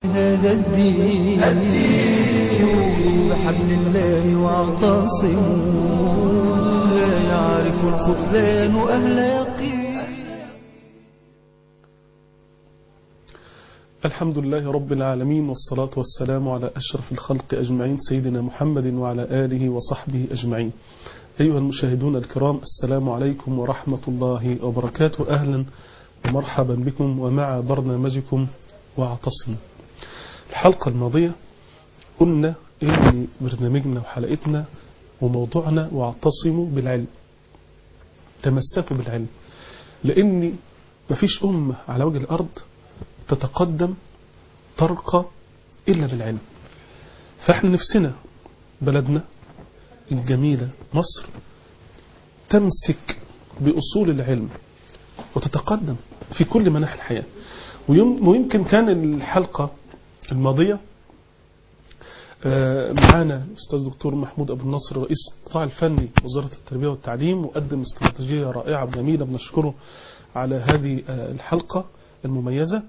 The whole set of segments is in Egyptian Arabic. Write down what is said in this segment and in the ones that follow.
هذا الدين يوضوا بحبل الله واعتصموا لا يعرف الخذلان أهل يقين الحمد لله رب العالمين والصلاة والسلام على أشرف الخلق أجمعين سيدنا محمد وعلى آله وصحبه أجمعين أيها المشاهدون الكرام السلام عليكم ورحمة الله وبركاته أهلا ومرحبا بكم ومع برنامجكم واعتصموا الحلقة الماضية قلنا إن برنامجنا وحلقتنا وموضوعنا واعتصموا بالعلم تمسكوا بالعلم لأن مفيش أمة على وجه الأرض تتقدم ترقى إلا بالعلم فإحنا نفسنا بلدنا الجميلة مصر تمسك بأصول العلم وتتقدم في كل مناحي الحياة ويمكن كان الحلقة الماضية معانا الأستاذ دكتور محمود أبو النصر رئيس القطاع الفني وزارة التربية والتعليم وقدم استراتيجية رائعة وجميلة بنشكره على هذه الحلقة المميزة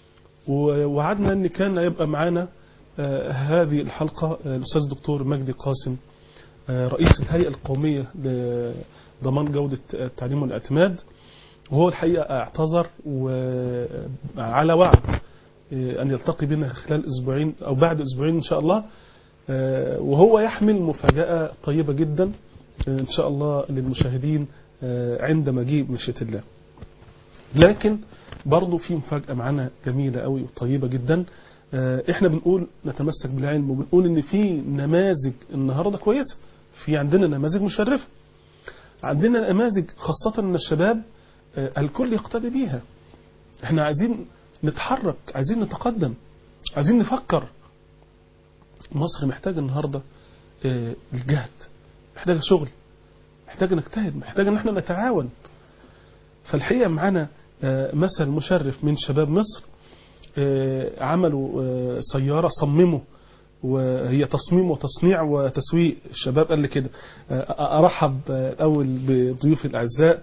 ووعدنا أن كان يبقى معانا هذه الحلقة الأستاذ دكتور مجدي قاسم رئيس الهيئة القومية لضمان جودة التعليم والاعتماد وهو الحقيقة اعتذر وعلى وعد أن يلتقي بنا خلال أسبوعين أو بعد أسبوعين إن شاء الله وهو يحمل مفاجأة طيبة جدا إن شاء الله للمشاهدين عند مجيء مشيئة الله لكن برضه في مفاجأة معانا جميلة قوي وطيبة جدا احنا بنقول نتمسك بالعلم وبنقول ان في نماذج النهاردة كويسة في عندنا نماذج مشرفة عندنا نماذج خاصة ان الشباب الكل يقتدي بيها احنا عايزين نتحرك عايزين نتقدم عايزين نفكر مصر محتاجة النهاردة الجهد محتاجة شغل محتاجة نجتهد محتاجة ان احنا نتعاون فالحقيقة معانا مثل مشرف من شباب مصر عملوا سيارة صمموا وهي تصميم وتصنيع وتسويق الشباب قال لي كده أرحب الأول بضيوفي الأعزاء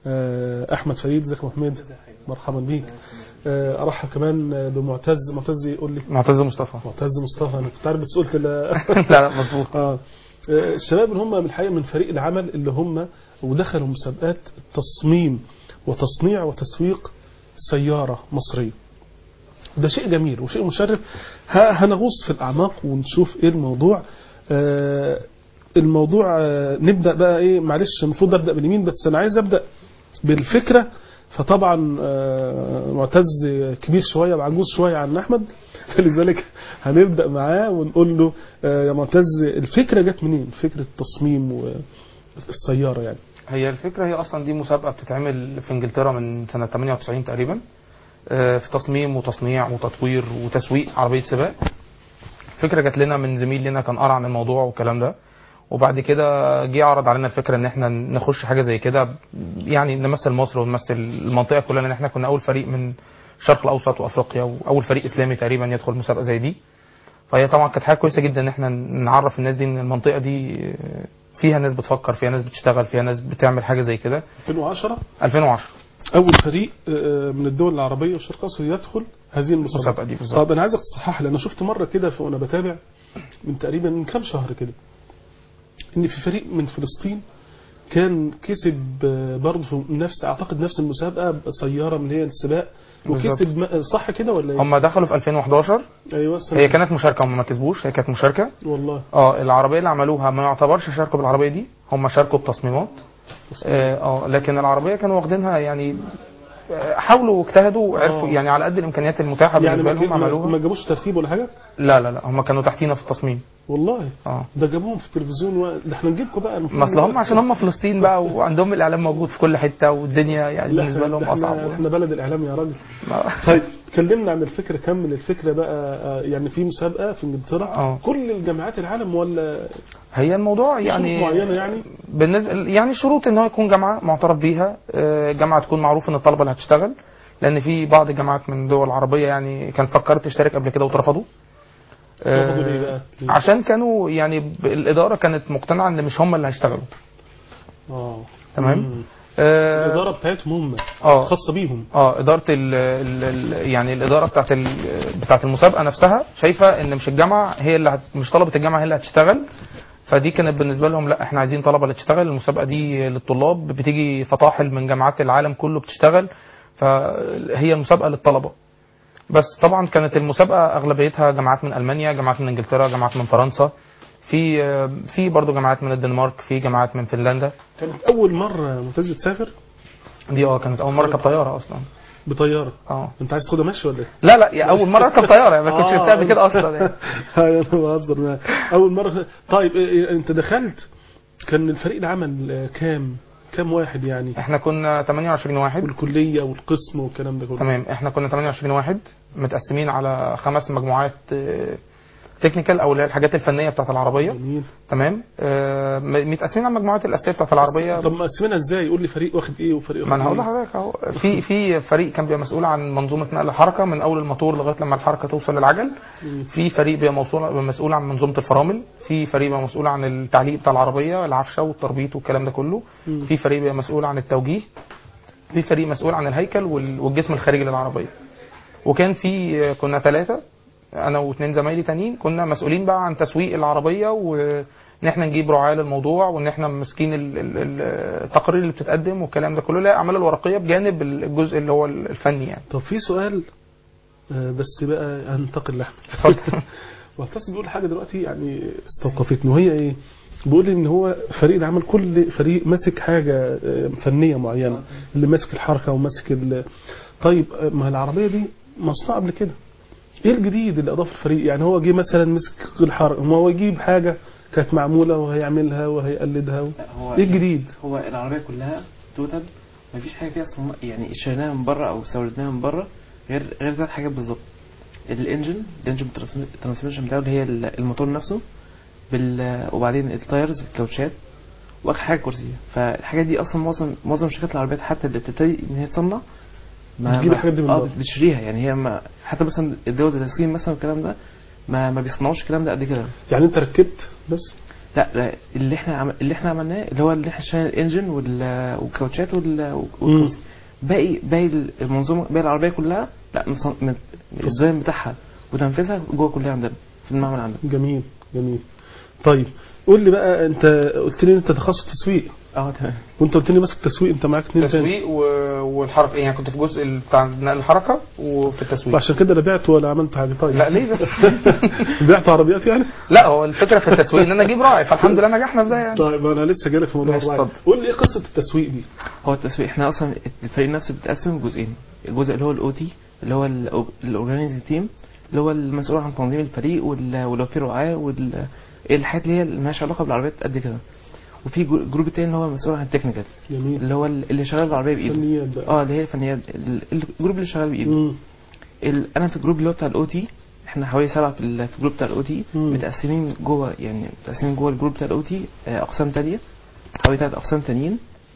أحمد فريد ازيك يا محمد مرحبا بيك أرحب كمان بمعتز معتز يقول لي معتز مصطفى معتز مصطفى أنا كنت عارف بس قلت لا لا لا مظبوط آه. الشباب اللي هم من الحقيقة من فريق العمل اللي هم ودخلوا مسابقات تصميم وتصنيع وتسويق سيارة مصرية ده شيء جميل وشيء مشرف هنغوص في الأعماق ونشوف إيه الموضوع آه الموضوع آه نبدأ بقى إيه معلش المفروض أبدأ باليمين بس أنا عايز أبدأ بالفكرة فطبعا آه معتز كبير شوية وعجوز شوية عن أحمد فلذلك هنبدأ معاه ونقول له يا معتز الفكرة جت منين فكرة تصميم السيارة يعني هي الفكرة هي أصلا دي مسابقة بتتعمل في إنجلترا من سنة 98 تقريبا في تصميم وتصنيع وتطوير وتسويق عربية سباق الفكرة جات لنا من زميل لنا كان قرا عن الموضوع والكلام ده وبعد كده جه عرض علينا الفكرة ان احنا نخش حاجة زي كده يعني نمثل مصر ونمثل المنطقة كلها لان احنا كنا اول فريق من الشرق الاوسط وافريقيا واول فريق اسلامي تقريبا يدخل مسابقة زي دي فهي طبعا كانت حاجة كويسة جدا ان احنا نعرف الناس دي ان المنطقة دي فيها ناس بتفكر فيها ناس بتشتغل فيها ناس بتعمل حاجة زي كده 2010 2010 أول فريق من الدول العربية والشرق الأوسط يدخل هذه المسابقة دي بالظبط طب أنا عايزك تصحح لي أنا شفت مرة كده وأنا بتابع من تقريبا من كام شهر كده إن في فريق من فلسطين كان كسب برضه في نفس أعتقد نفس المسابقة سيارة من هي السباق وكسب صح كده ولا ايه؟ هم دخلوا في 2011 ايوه هي كانت مشاركه هم ما كسبوش هي كانت مشاركه والله اه العربيه اللي عملوها ما يعتبرش شاركوا بالعربيه دي هم شاركوا بتصميمات اه لكن العربيه كانوا واخدينها يعني حاولوا واجتهدوا وعرفوا يعني على قد الامكانيات المتاحه يعني بالنسبه لهم عملوها ما جابوش ترتيب ولا حاجه؟ لا لا لا هم كانوا تحتينا في التصميم والله اه ده جابوهم في التلفزيون و... ده احنا نجيبكم بقى ما اصل هم عشان هم فلسطين بقى وعندهم الاعلام موجود في كل حته والدنيا يعني بالنسبه لهم احنا اصعب احنا بلد الاعلام يا راجل طيب اتكلمنا عن الفكره كمل الفكره بقى يعني في مسابقه في انجلترا اه. كل الجامعات العالم ولا هي الموضوع شروط يعني معينه يعني بالنسبه يعني شروط ان هو يكون جامعه معترف بيها آه، جامعه تكون معروف ان الطلبه اللي هتشتغل لان في بعض الجامعات من دول عربيه يعني كانت فكرت تشترك قبل كده واترفضوا آه، رفضوا ليه بقى؟ ليه؟ عشان كانوا يعني ب- الاداره كانت مقتنعه ان مش هم اللي هيشتغلوا اه تمام مم. آه، الاداره بتاعتهم هم اه خاصه بيهم اه اداره ال ال ال يعني الاداره بتاعت ال بتاعت المسابقه نفسها شايفه ان مش الجامعه هي اللي هت مش طلبه الجامعه هي اللي هتشتغل فدي كانت بالنسبه لهم لا احنا عايزين طلبه اللي تشتغل المسابقه دي للطلاب بتيجي فطاحل من جامعات العالم كله بتشتغل فهي المسابقه للطلبه بس طبعا كانت المسابقه اغلبيتها جامعات من المانيا جامعات من انجلترا جامعات من فرنسا في آه، في برضه جامعات من الدنمارك في جامعات من فنلندا كانت اول مره معتز تسافر دي اه كانت اول مره اركب طياره اصلا بطياره اه انت عايز تاخدها ماشي ولا ايه؟ لا لا يا اول مره اركب طياره يعني ما كنتش ركبتها قبل كده اصلا يعني. انا بهزر معاك. اول مره طيب إيه- إيه، انت دخلت كان الفريق العمل آه، كام كام واحد يعني احنا كنا 28 واحد والكليه والقسم والكلام ده كله تمام احنا كنا 28 واحد متقسمين على خمس مجموعات تكنيكال او اللي هي الحاجات الفنيه بتاعت العربيه جميل تمام آه، م- متقسمين على المجموعات الاساسيه بتاعت العربيه طب مقسمينها ازاي قول لي فريق واخد ايه وفريق ما انا واخد هقول إيه؟ لحضرتك اهو في في فريق كان بيبقى مسؤول عن منظومه نقل الحركه من اول الموتور لغايه لما الحركه توصل للعجل مم. في فريق بيبقى مسؤول بيبقى مسؤول عن منظومه الفرامل في فريق بيبقى مسؤول عن التعليق بتاع العربيه العفشه والتربيط والكلام ده كله مم. في فريق بيبقى مسؤول عن التوجيه في فريق مسؤول عن الهيكل وال- والجسم الخارجي للعربيه وكان في كنا ثلاثه انا واثنين زمايلي تانيين كنا مسؤولين بقى عن تسويق العربيه وان احنا نجيب رعاة للموضوع وان احنا ماسكين ال- ال- ال- التقارير اللي بتتقدم والكلام ده كله لا الاعمال الورقيه بجانب الجزء اللي هو الفني يعني طب في سؤال آه، بس بقى هنتقل لاحمد اتفضل معتز بيقول حاجه دلوقتي يعني استوقفتني وهي ايه؟ بيقول لي ان هو فريق العمل كل فريق ماسك حاجه آه، فنيه معينه اللي ماسك الحركه وماسك ال... طيب آه، ما العربيه دي مصنوعه قبل كده ايه الجديد اللي اضاف الفريق يعني هو جه مثلا مسك الحركه ما هو يجيب حاجه كانت معموله وهيعملها وهيقلدها و... هو ايه الجديد هو العربيه كلها توتال مفيش حاجه فيها اصلا يعني اشتريناها من بره او استوردناها من بره غير غير ثلاث حاجات بالظبط الانجن الانجن الترانسميشن بتاعه اللي هي الموتور نفسه بال وبعدين التايرز الكاوتشات واخر حاجه الكرسي فالحاجات دي اصلا معظم معظم شركات العربيات حتى اللي بتبتدي ان هي تصنع بتجيب الحاجات دي من اه بره. بتشتريها يعني هي ما حتى مثلا الدول زي الصين مثلا والكلام ده ما ما بيصنعوش الكلام ده قد كده يعني انت ركبت بس لا لا اللي احنا عم... اللي احنا عملناه اللي هو اللي احنا اشترينا الانجن وال... والكاوتشات وال... والكرسي باقي باقي المنظومه باقي العربيه كلها لا مصن... من... الديزاين بتاعها وتنفيذها جوه كلها عندنا في المعمل عندنا جميل جميل طيب قول لي بقى انت قلت لي انت تخصص تسويق اه تمام وانت قلت لي ماسك تسويق انت معاك اتنين تاني التسويق و- والحركه يعني كنت في جزء ال- بتاع نقل الحركه وفي التسويق وعشان كده لا بعت ولا عملت حاجه طيب لا ليه بس بعت عربيات يعني لا هو الفكره في التسويق ان انا اجيب راعي فالحمد لله نجحنا في ده يعني طيب انا لسه جايلك في موضوع ماشي، الراعي اتفضل. قول لي ايه قصه التسويق دي هو التسويق احنا اصلا الفريق نفسه بيتقسم جزئين الجزء اللي هو الاو تي اللي هو الاورجانيزنج تيم اللي هو المسؤول عن تنظيم الفريق وال- ولو في رعاة وال الحاجات اللي هي اللي مالهاش علاقه بالعربيات قد كده وفي جو- الجروب التاني اللي هو مسؤول عن التكنيكال جميل اللي هو اللي شغال العربيه بايده فنيات بقى اه اللي هي الفنيات ال- الجروب اللي شغال بايده مم. ال- انا في الجروب اللي هو بتاع الاو تي احنا حوالي سبعه في ال- في الجروب بتاع الاو تي مم. متقسمين جوه يعني متقسمين جوه الجروب بتاع الاو تي اقسام تانية حوالي ثلاث اقسام تانيين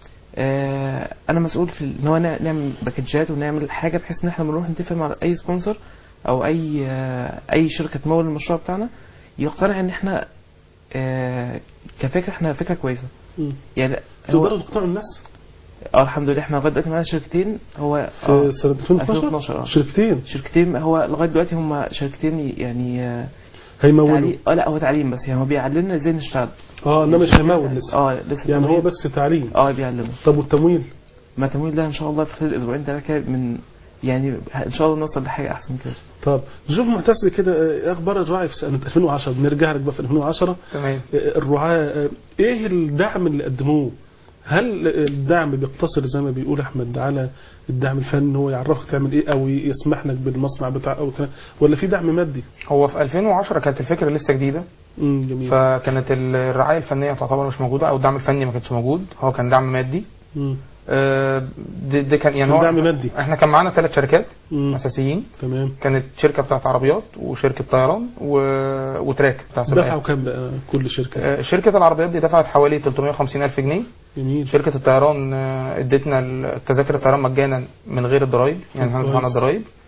آه، انا مسؤول في ان هو نع- نعمل باكجات ونعمل حاجه بحيث ان احنا بنروح نتفق مع اي سبونسر او اي آه، اي شركه تمول المشروع بتاعنا يقتنع ان احنا آه، كفكره احنا فكره كويسه مم. يعني هو تقدروا تقنعوا الناس اه الحمد لله احنا لغايه دلوقتي معانا شركتين هو آه، في سنه 2012 2012 اه شركتين شركتين هو لغايه دلوقتي هم شركتين يعني آه، هيمولوا تعليم اه لا هو تعليم بس يعني هو بيعلمنا ازاي نشتغل اه انما مش هيمول لسه اه لسه يعني هو التمويل- بس تعليم اه بيعلمنا طب والتمويل ما التمويل ده ان شاء الله في خلال اسبوعين ثلاثه كده من يعني ان شاء الله نوصل لحاجه احسن كده طب نشوف معتز كده آه، اخبار الراعي في سنه 2010 بنرجع لك بقى في 2010 تمام آه، الرعاة آه، ايه الدعم اللي قدموه هل الدعم بيقتصر زي ما بيقول احمد على الدعم الفني هو يعرفك تعمل ايه او يسمح لك بالمصنع بتاع او كده ولا في دعم مادي هو في 2010 كانت الفكره لسه جديده امم جميل فكانت الرعايه الفنيه تعتبر مش موجوده او الدعم الفني ما كانش موجود هو كان دعم مادي مم. آه، ده ده كان يعني كان هو دعم مادي احنا كان معانا ثلاث شركات مم. اساسيين تمام كانت شركه بتاعت عربيات وشركه طيران و... وتراك بتاع دفعوا سباقات كام بقى كل شركه آه، شركه العربيات دي دفعت حوالي 350 الف جنيه جميل شركه الطيران آه، ادتنا التذاكر الطيران مجانا من غير الضرايب يعني احنا كويس. دفعنا الضرايب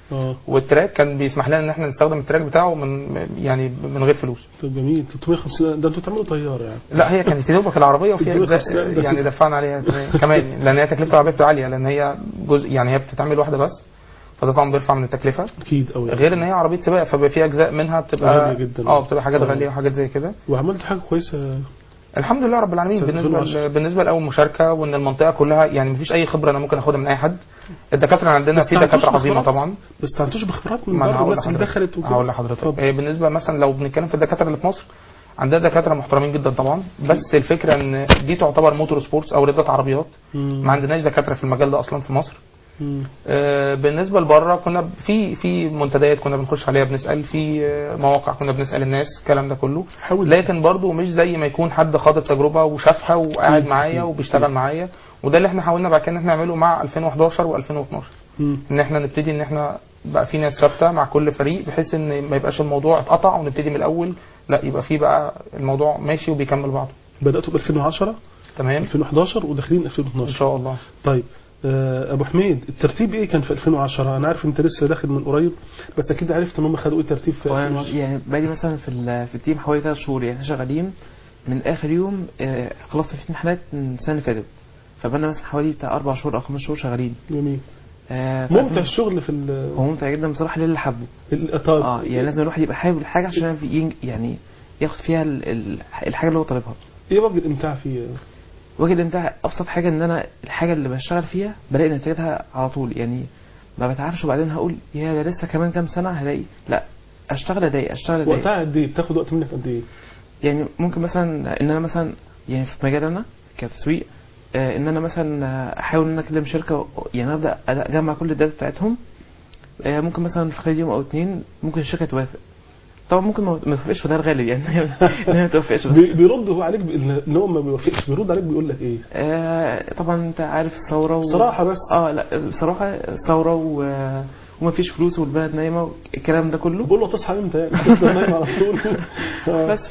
اه والتراك كان بيسمح لنا ان احنا نستخدم التراك بتاعه من يعني من غير فلوس طب جميل 350 ده انتوا تعملوا طياره يعني لا هي كانت يا دوبك العربيه وفيها 350 اجزاء ده. يعني دفعنا عليها كمان لان هي تكلفه العربيه بتبقى عاليه لان هي جزء يعني هي بتتعمل واحده بس فده طبعا بيرفع من التكلفه اكيد قوي غير ان هي عربيه سباق فبيبقى في اجزاء منها بتبقى غالية جدا. اه بتبقى حاجات آه. غاليه وحاجات زي كده وعملت حاجه كويسه الحمد لله رب العالمين سنة بالنسبه 2010. ل- بالنسبه لاول مشاركه وان المنطقه كلها يعني مفيش اي خبره انا ممكن اخدها من اي حد الدكاتره عندنا بس في تعرفوش دكاتره عظيمه بخبرات؟ طبعا بس تعرفوش بخبرات من ما انا بره هقول الناس اللي لحضرتك دخلت وكده هقول لحضرتك اتفضل. إيه بالنسبه مثلا لو بنتكلم في الدكاتره اللي في مصر عندنا دكاتره محترمين جدا طبعا بس الفكره ان دي تعتبر موتور سبورتس او رياضه عربيات مم. ما عندناش دكاتره في المجال ده اصلا في مصر مم. آه، بالنسبه لبره كنا في في منتديات كنا بنخش عليها بنسال في آه، مواقع كنا بنسال الناس الكلام ده كله حاول لكن برضو مش زي ما يكون حد خاض التجربه وشافها وقاعد مم. معايا مم. وبيشتغل معايا وده اللي احنا حاولنا بعد كده ان احنا نعمله مع 2011 و2012 مم. ان احنا نبتدي ان احنا بقى في ناس ثابته مع كل فريق بحيث ان ما يبقاش الموضوع اتقطع ونبتدي من الاول لا يبقى في بقى الموضوع ماشي وبيكمل بعضه بداتوا ب 2010 تمام 2011 وداخلين ان 2012 شاء الله طيب آه، ابو حميد الترتيب ايه كان في 2010 انا عارف انت لسه داخل من قريب بس اكيد عرفت ان هم خدوا ايه ترتيب في وانا مش 2010 يعني بقالي مثلا في ال- في التيم حوالي ثلاث شهور يعني احنا شغالين من اخر يوم آه، خلصت في امتحانات من السنه اللي فاتت فبقالنا مثلا حوالي بتاع اربع شهور او خمس شهور شغالين جميل آه، ممتع فأنا- الشغل في ال- هو ممتع جدا بصراحه للي حبه الاطار اه يعني لازم الواحد يبقى حابب الحاجه عشان يعرف ين- يعني ياخد فيها ال- ال- الحاجه اللي هو طالبها ايه وجه الامتاع فيه وجه الامتاع ابسط حاجه ان انا الحاجه اللي بشتغل فيها بلاقي نتيجتها على طول يعني ما بتعرفش وبعدين هقول يا ده لسه كمان كام سنه هلاقي لا اشتغل اضايق اشتغل اضايق وقتها قد ايه بتاخد وقت منك قد ايه يعني ممكن مثلا ان انا مثلا يعني في مجال انا كتسويق آه، ان انا مثلا آه، احاول ان انا اكلم شركه و- يعني ابدا اجمع كل الداتا بتاعتهم آه، ممكن مثلا في خلال يوم او اتنين ممكن الشركه توافق طبعا ممكن ما ما توافقش وده الغالب يعني ان هي ما توافقش بي- بيرد هو عليك ب- ان هو ما بيوافقش بيرد عليك بيقول لك ايه آه، طبعا انت عارف الثوره و... صراحه بس اه لا بصراحه الثوره و... وما فيش فلوس والبلد نايمه الكلام ده كله بقول له تصحى امتى يعني تفضل نايم على طول آه. بس ف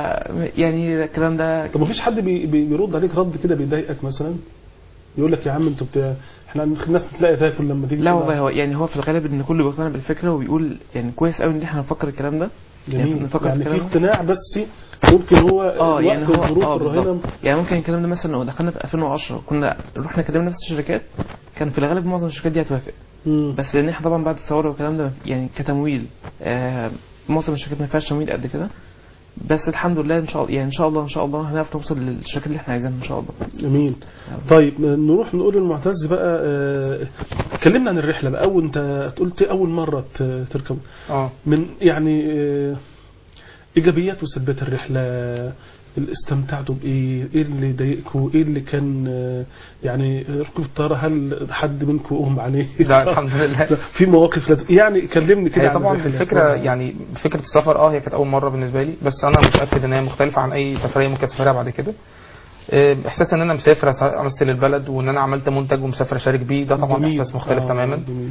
يعني الكلام ده طب مفيش حد بي بي بيرد عليك رد كده بيضايقك مثلا يقول لك يا عم انتوا بتاع احنا الناس بتلاقي تاكل لما تيجي لا كده. والله هو يعني هو في الغالب ان كله بيقتنع بالفكره وبيقول يعني كويس قوي ان احنا نفكر الكلام ده جميل نفكر يعني في في الكلام اقتناع بس ممكن هو اه يعني وقت هو الظروف اه الرهينه بالظبط يعني ممكن الكلام ده مثلا لو دخلنا في 2010 كنا رحنا كلمنا نفس الشركات كان في الغالب معظم الشركات دي هتوافق مم. بس لان احنا طبعا بعد الثوره والكلام ده يعني كتمويل آه معظم الشركات ما فيهاش تمويل قد كده بس الحمد لله ان شاء الله يعني ان شاء الله ان شاء الله هنعرف نوصل للشركات اللي احنا عايزينها ان شاء الله جميل طيب نروح نقول للمعتز بقى آه، اتكلمنا عن الرحله بقى اول انت قلت اول مره ت- تركب اه من يعني آه، ايجابيات وسلبيات الرحله اللي استمتعتوا بايه؟ ايه اللي ضايقكم؟ ايه اللي كان آه، يعني ركوب الطياره هل حد منكم اغمى عليه؟ لا الحمد لله في مواقف لا- يعني كلمني كده هي عن طبعا الرحلة. الفكره يعني فكره السفر اه هي كانت اول مره بالنسبه لي بس انا متاكد ان هي مختلفه عن اي سفريه ممكن اسافرها بعد كده آه، احساس ان انا مسافر أس- امثل البلد وان انا عملت منتج ومسافر اشارك بيه ده طبعا جميل. احساس مختلف آه، تماما جميل.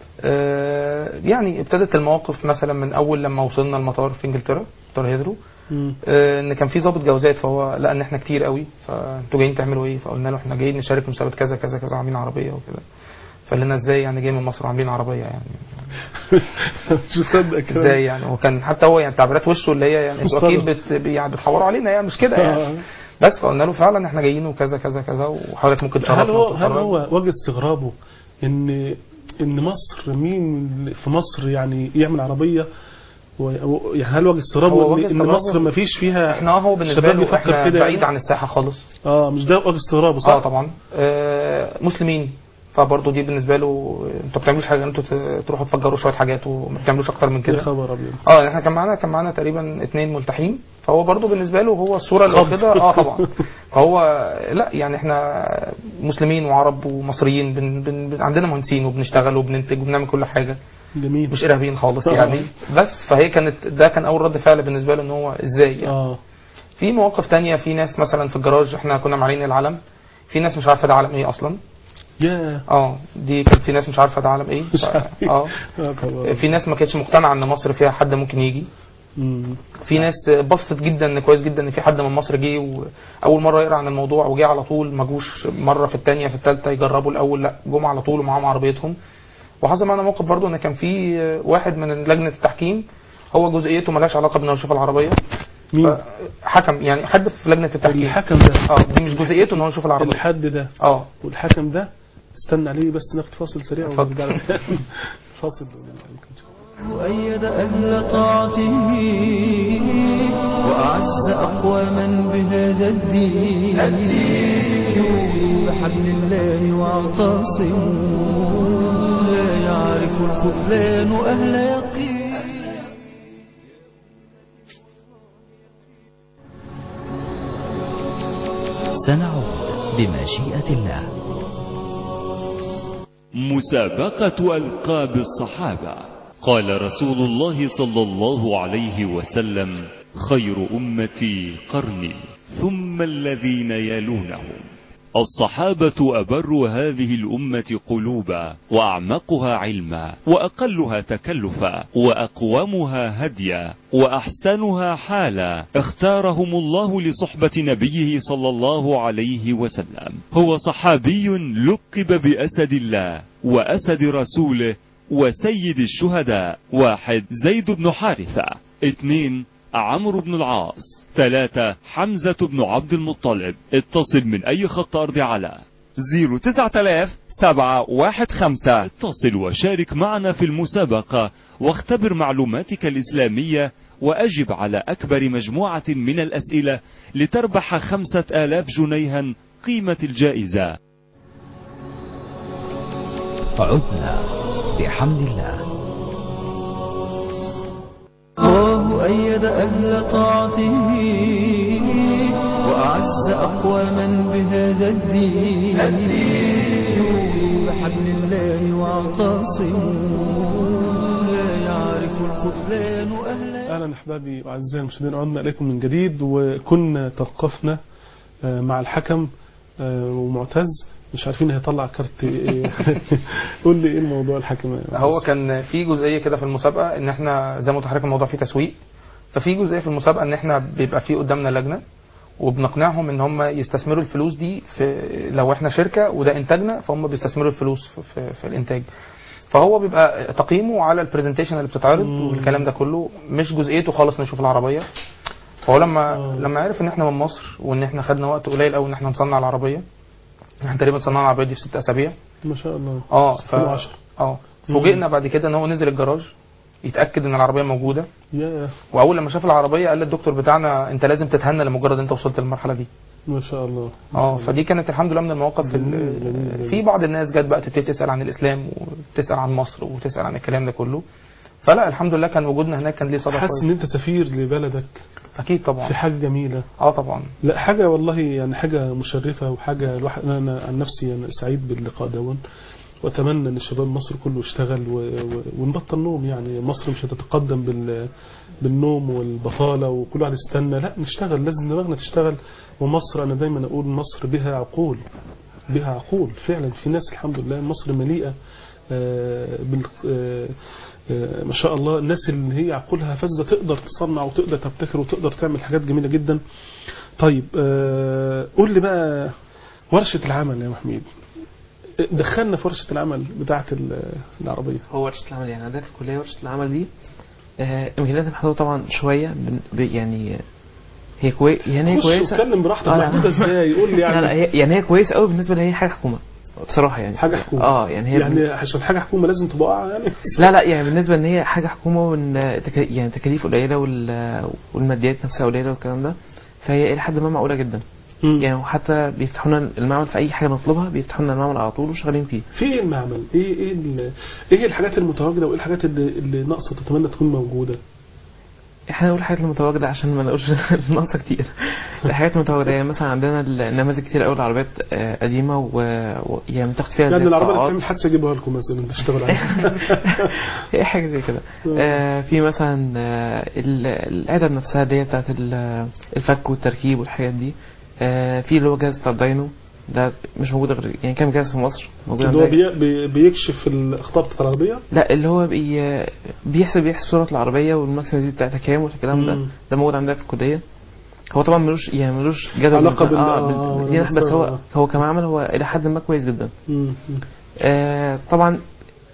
آه، يعني ابتدت المواقف مثلا من اول لما وصلنا المطار في انجلترا مطار هيثرو مم. آه، ان كان في ضابط جوازات فهو لقى ان احنا كتير قوي فانتوا جايين تعملوا ايه فقلنا له احنا جايين نشارك في مسابقه كذا كذا كذا عاملين عربيه وكده فقال لنا ازاي يعني جاي من مصر عاملين عربيه يعني مش مصدق كده ازاي يعني وكان حتى هو يعني تعبيرات وشه اللي هي يعني انتوا مستغرب. اكيد بت يعني بتحوروا علينا يعني مش كده يعني آه. بس فقلنا له فعلا احنا جايين وكذا كذا كذا وحضرتك ممكن تشرفنا هل هو هل وتتفرج. هو وجه استغرابه ان ان مصر مين في مصر يعني يعمل عربيه و- و- يعني هل وجه استغرابه هو وجه ان, إن استغرابه- مصر ما فيش فيها احنا اه هو بالنسبه شباب له بيفكر احنا كده بعيد يعني؟ عن الساحه خالص اه مش ده وجه استغرابه صح؟ اه طبعا آه مسلمين فبرضه دي بالنسبه له انتوا ما بتعملوش حاجه انتوا ت- تروحوا تفجروا شويه حاجات وما بتعملوش اكتر من يا كده خبر ابيض اه احنا كان معانا كان معانا تقريبا اثنين ملتحين فهو برضه بالنسبه له هو الصوره اللي خض. واخدها اه طبعا فهو لا يعني احنا مسلمين وعرب ومصريين بن بن بن عندنا مهندسين وبنشتغل وبننتج وبنعمل كل حاجه جميل مش ارهابيين خالص آه. يعني بس فهي كانت ده كان اول رد فعل بالنسبه له ان هو ازاي يعني اه في مواقف تانية في ناس مثلا في الجراج احنا كنا معلين العلم في ناس مش عارفه ده علم ايه اصلا يا اه دي كانت في ناس مش عارفه ده علم ايه مش ف... عارف. اه آه، خبر. في ناس ما كانتش مقتنعه ان مصر فيها حد ممكن يجي مم. في ناس بسطت جدا ان كويس جدا ان في حد من مصر جه واول مره يقرا عن الموضوع وجه على طول ما جوش مره في الثانيه في الثالثه يجربوا الاول لا جم على طول ومعاهم عربيتهم وحصل معنا موقف برضو ان كان في واحد من لجنه التحكيم هو جزئيته ملهاش علاقه بانه يشوف العربيه مين ف- حكم يعني حد في لجنه التحكيم الحكم ده اه دي مش جزئيته ان هو يشوف العربيه الحد ده اه والحكم ده استنى عليه بس ناخد فاصل سريع اتفضل. ونرجع له. فاصل أيد أهل طاعته وأعز أقواما بهذا الدين كونوا بحبل الله واعتصموا لا يعرف الخذلان أهل يقين سنعود بمشيئة الله مسابقة ألقاب الصحابة قال رسول الله صلى الله عليه وسلم خير أمتي قرني ثم الذين يلونهم الصحابة أبر هذه الأمة قلوبا وأعمقها علما وأقلها تكلفا وأقومها هديا وأحسنها حالا اختارهم الله لصحبة نبيه صلى الله عليه وسلم هو صحابي لقب بأسد الله وأسد رسوله وسيد الشهداء واحد زيد بن حارثة اثنين عمرو بن العاص ثلاثة حمزة بن عبد المطلب اتصل من أي خط أرض على زيرو تسعة آلاف سبعة واحد خمسة اتصل وشارك معنا في المسابقة واختبر معلوماتك الإسلامية وأجب على أكبر مجموعة من الأسئلة لتربح خمسة آلاف جنيها قيمة الجائزة عدنا بحمد الله الله أيد أهل طاعته وأعز أقواما بهذا الدين كونوا بحبل الله واعتصموا لا يعرف الخذلان أهل اهلا احبابي واعزائي المشاهدين عدنا اليكم من جديد وكنا توقفنا آه، مع الحكم آه، ومعتز مش عارفين هيطلع كارت ايه قول لي ايه الموضوع الحكم يا هو معتز؟ كان في جزئيه كده في المسابقه ان احنا زي ما قلت لحضرتك الموضوع فيه تسويق ففي جزئيه في المسابقه ان احنا بيبقى في قدامنا لجنه وبنقنعهم ان هم يستثمروا الفلوس دي في لو احنا شركه وده انتاجنا فهم بيستثمروا الفلوس في, في, في الانتاج فهو بيبقى تقييمه على البرزنتيشن اللي بتتعرض مم. والكلام ده كله مش جزئيته خالص نشوف العربيه فهو لما آه. لما عرف ان احنا من مصر وان احنا خدنا وقت قليل قوي ان احنا نصنع العربيه احنا تقريبا صنعنا العربيه دي في ست اسابيع ما شاء الله اه ف 2010 اه فوجئنا بعد كده ان هو نزل الجراج يتاكد ان العربيه موجوده يا واول لما شاف العربيه قال للدكتور بتاعنا انت لازم تتهنى لمجرد انت وصلت للمرحله دي ما شاء الله ما اه شاء الله. فدي كانت الحمد لله من المواقف جميل، ال- جميل، جميل. في بعض الناس جت بقى تبتدي تسال عن الاسلام وتسال عن مصر وتسال عن الكلام ده كله فلا الحمد لله كان وجودنا هناك كان ليه صدى حاسس ان كويس انت سفير لبلدك اكيد في طبعا حاجه جميله اه طبعا لا حاجة والله يعني حاجة مشرفة وحاجة الواحد أنا- أنا عن نفسي أنا سعيد باللقاء دون وأتمنى أن شباب مصر كله يشتغل و... و... ونبطل نوم يعني مصر مش هتتقدم بال... بالنوم والبطالة وكل واحد يستنى لا نشتغل لازم دماغنا تشتغل ومصر أنا دايما أقول مصر بها عقول بها عقول فعلا في ناس الحمد لله مصر مليئة آه، بال... آه، آه، ما شاء الله الناس اللي هي عقولها فذة تقدر تصنع وتقدر تبتكر وتقدر تعمل حاجات جميلة جدا طيب آه، قول لي بقى ورشة العمل يا محميد دخلنا في ورشة العمل بتاعة ال- العربية هو ورشة العمل يعني عندنا في الكلية ورشة العمل دي آه، إمكانياتها محدودة طبعا شوية بن- ب- يعني هي كوي يعني هي خش كويسة واتكلم براحتك آه، لا. محدودة ازاي قول لي لا لا يعني هي يعني هي كويسة قوي بالنسبة لي هي حاجة حكومة بصراحة يعني حاجة حكومة اه يعني هي يعني عشان حاجة حكومة لازم تبقى واقعة يعني لا لا يعني بالنسبة ان هي حاجة حكومة وان تك... يعني تكاليف قليلة وال... والماديات نفسها قليلة والكلام ده فهي إلى حد ما معقولة جدا مم. يعني وحتى بيفتحوا لنا المعمل في أي حاجة نطلبها بيفتحوا لنا المعمل على طول وشغالين فيه في ايه المعمل ايه ايه ال- ايه الحاجات المتواجدة وايه الحاجات اللي, اللي ناقصة تتمنى تكون موجودة احنا نقول الحاجات المتواجدة عشان ما نقولش ناقصة كتير الحاجات المتواجدة يعني مثلا عندنا النماذج كتير قوي العربيات آه، قديمة و... و... يعني بتاخد فيها يعني زي العربية اللي قطاعات. بتعمل حادثة اجيبها لكم مثلا تشتغل عليها هي حاجة زي كده آه في مثلا آه ال- العدد نفسها اللي هي بتاعت ال- الفك والتركيب والحاجات دي آه في اللي هو جهاز بتاع الداينو ده مش موجود غير يعني كام جهاز في مصر موجود اللي هو عندنا بي- بي- بيكشف الاخطاء بتاعت العربية لا اللي هو بي بيحسب بيحسب صورة العربية والماكسيمم دي بتاعتها كام والكلام ده مم. ده موجود عندنا في الكلية هو طبعا ملوش يعني ملوش جدول علاقة بالنسبة- بال- آه آه، بال- يعني بس بالمستوى. هو هو كمعمل هو إلى حد ما كويس جدا مم. مم. آه طبعا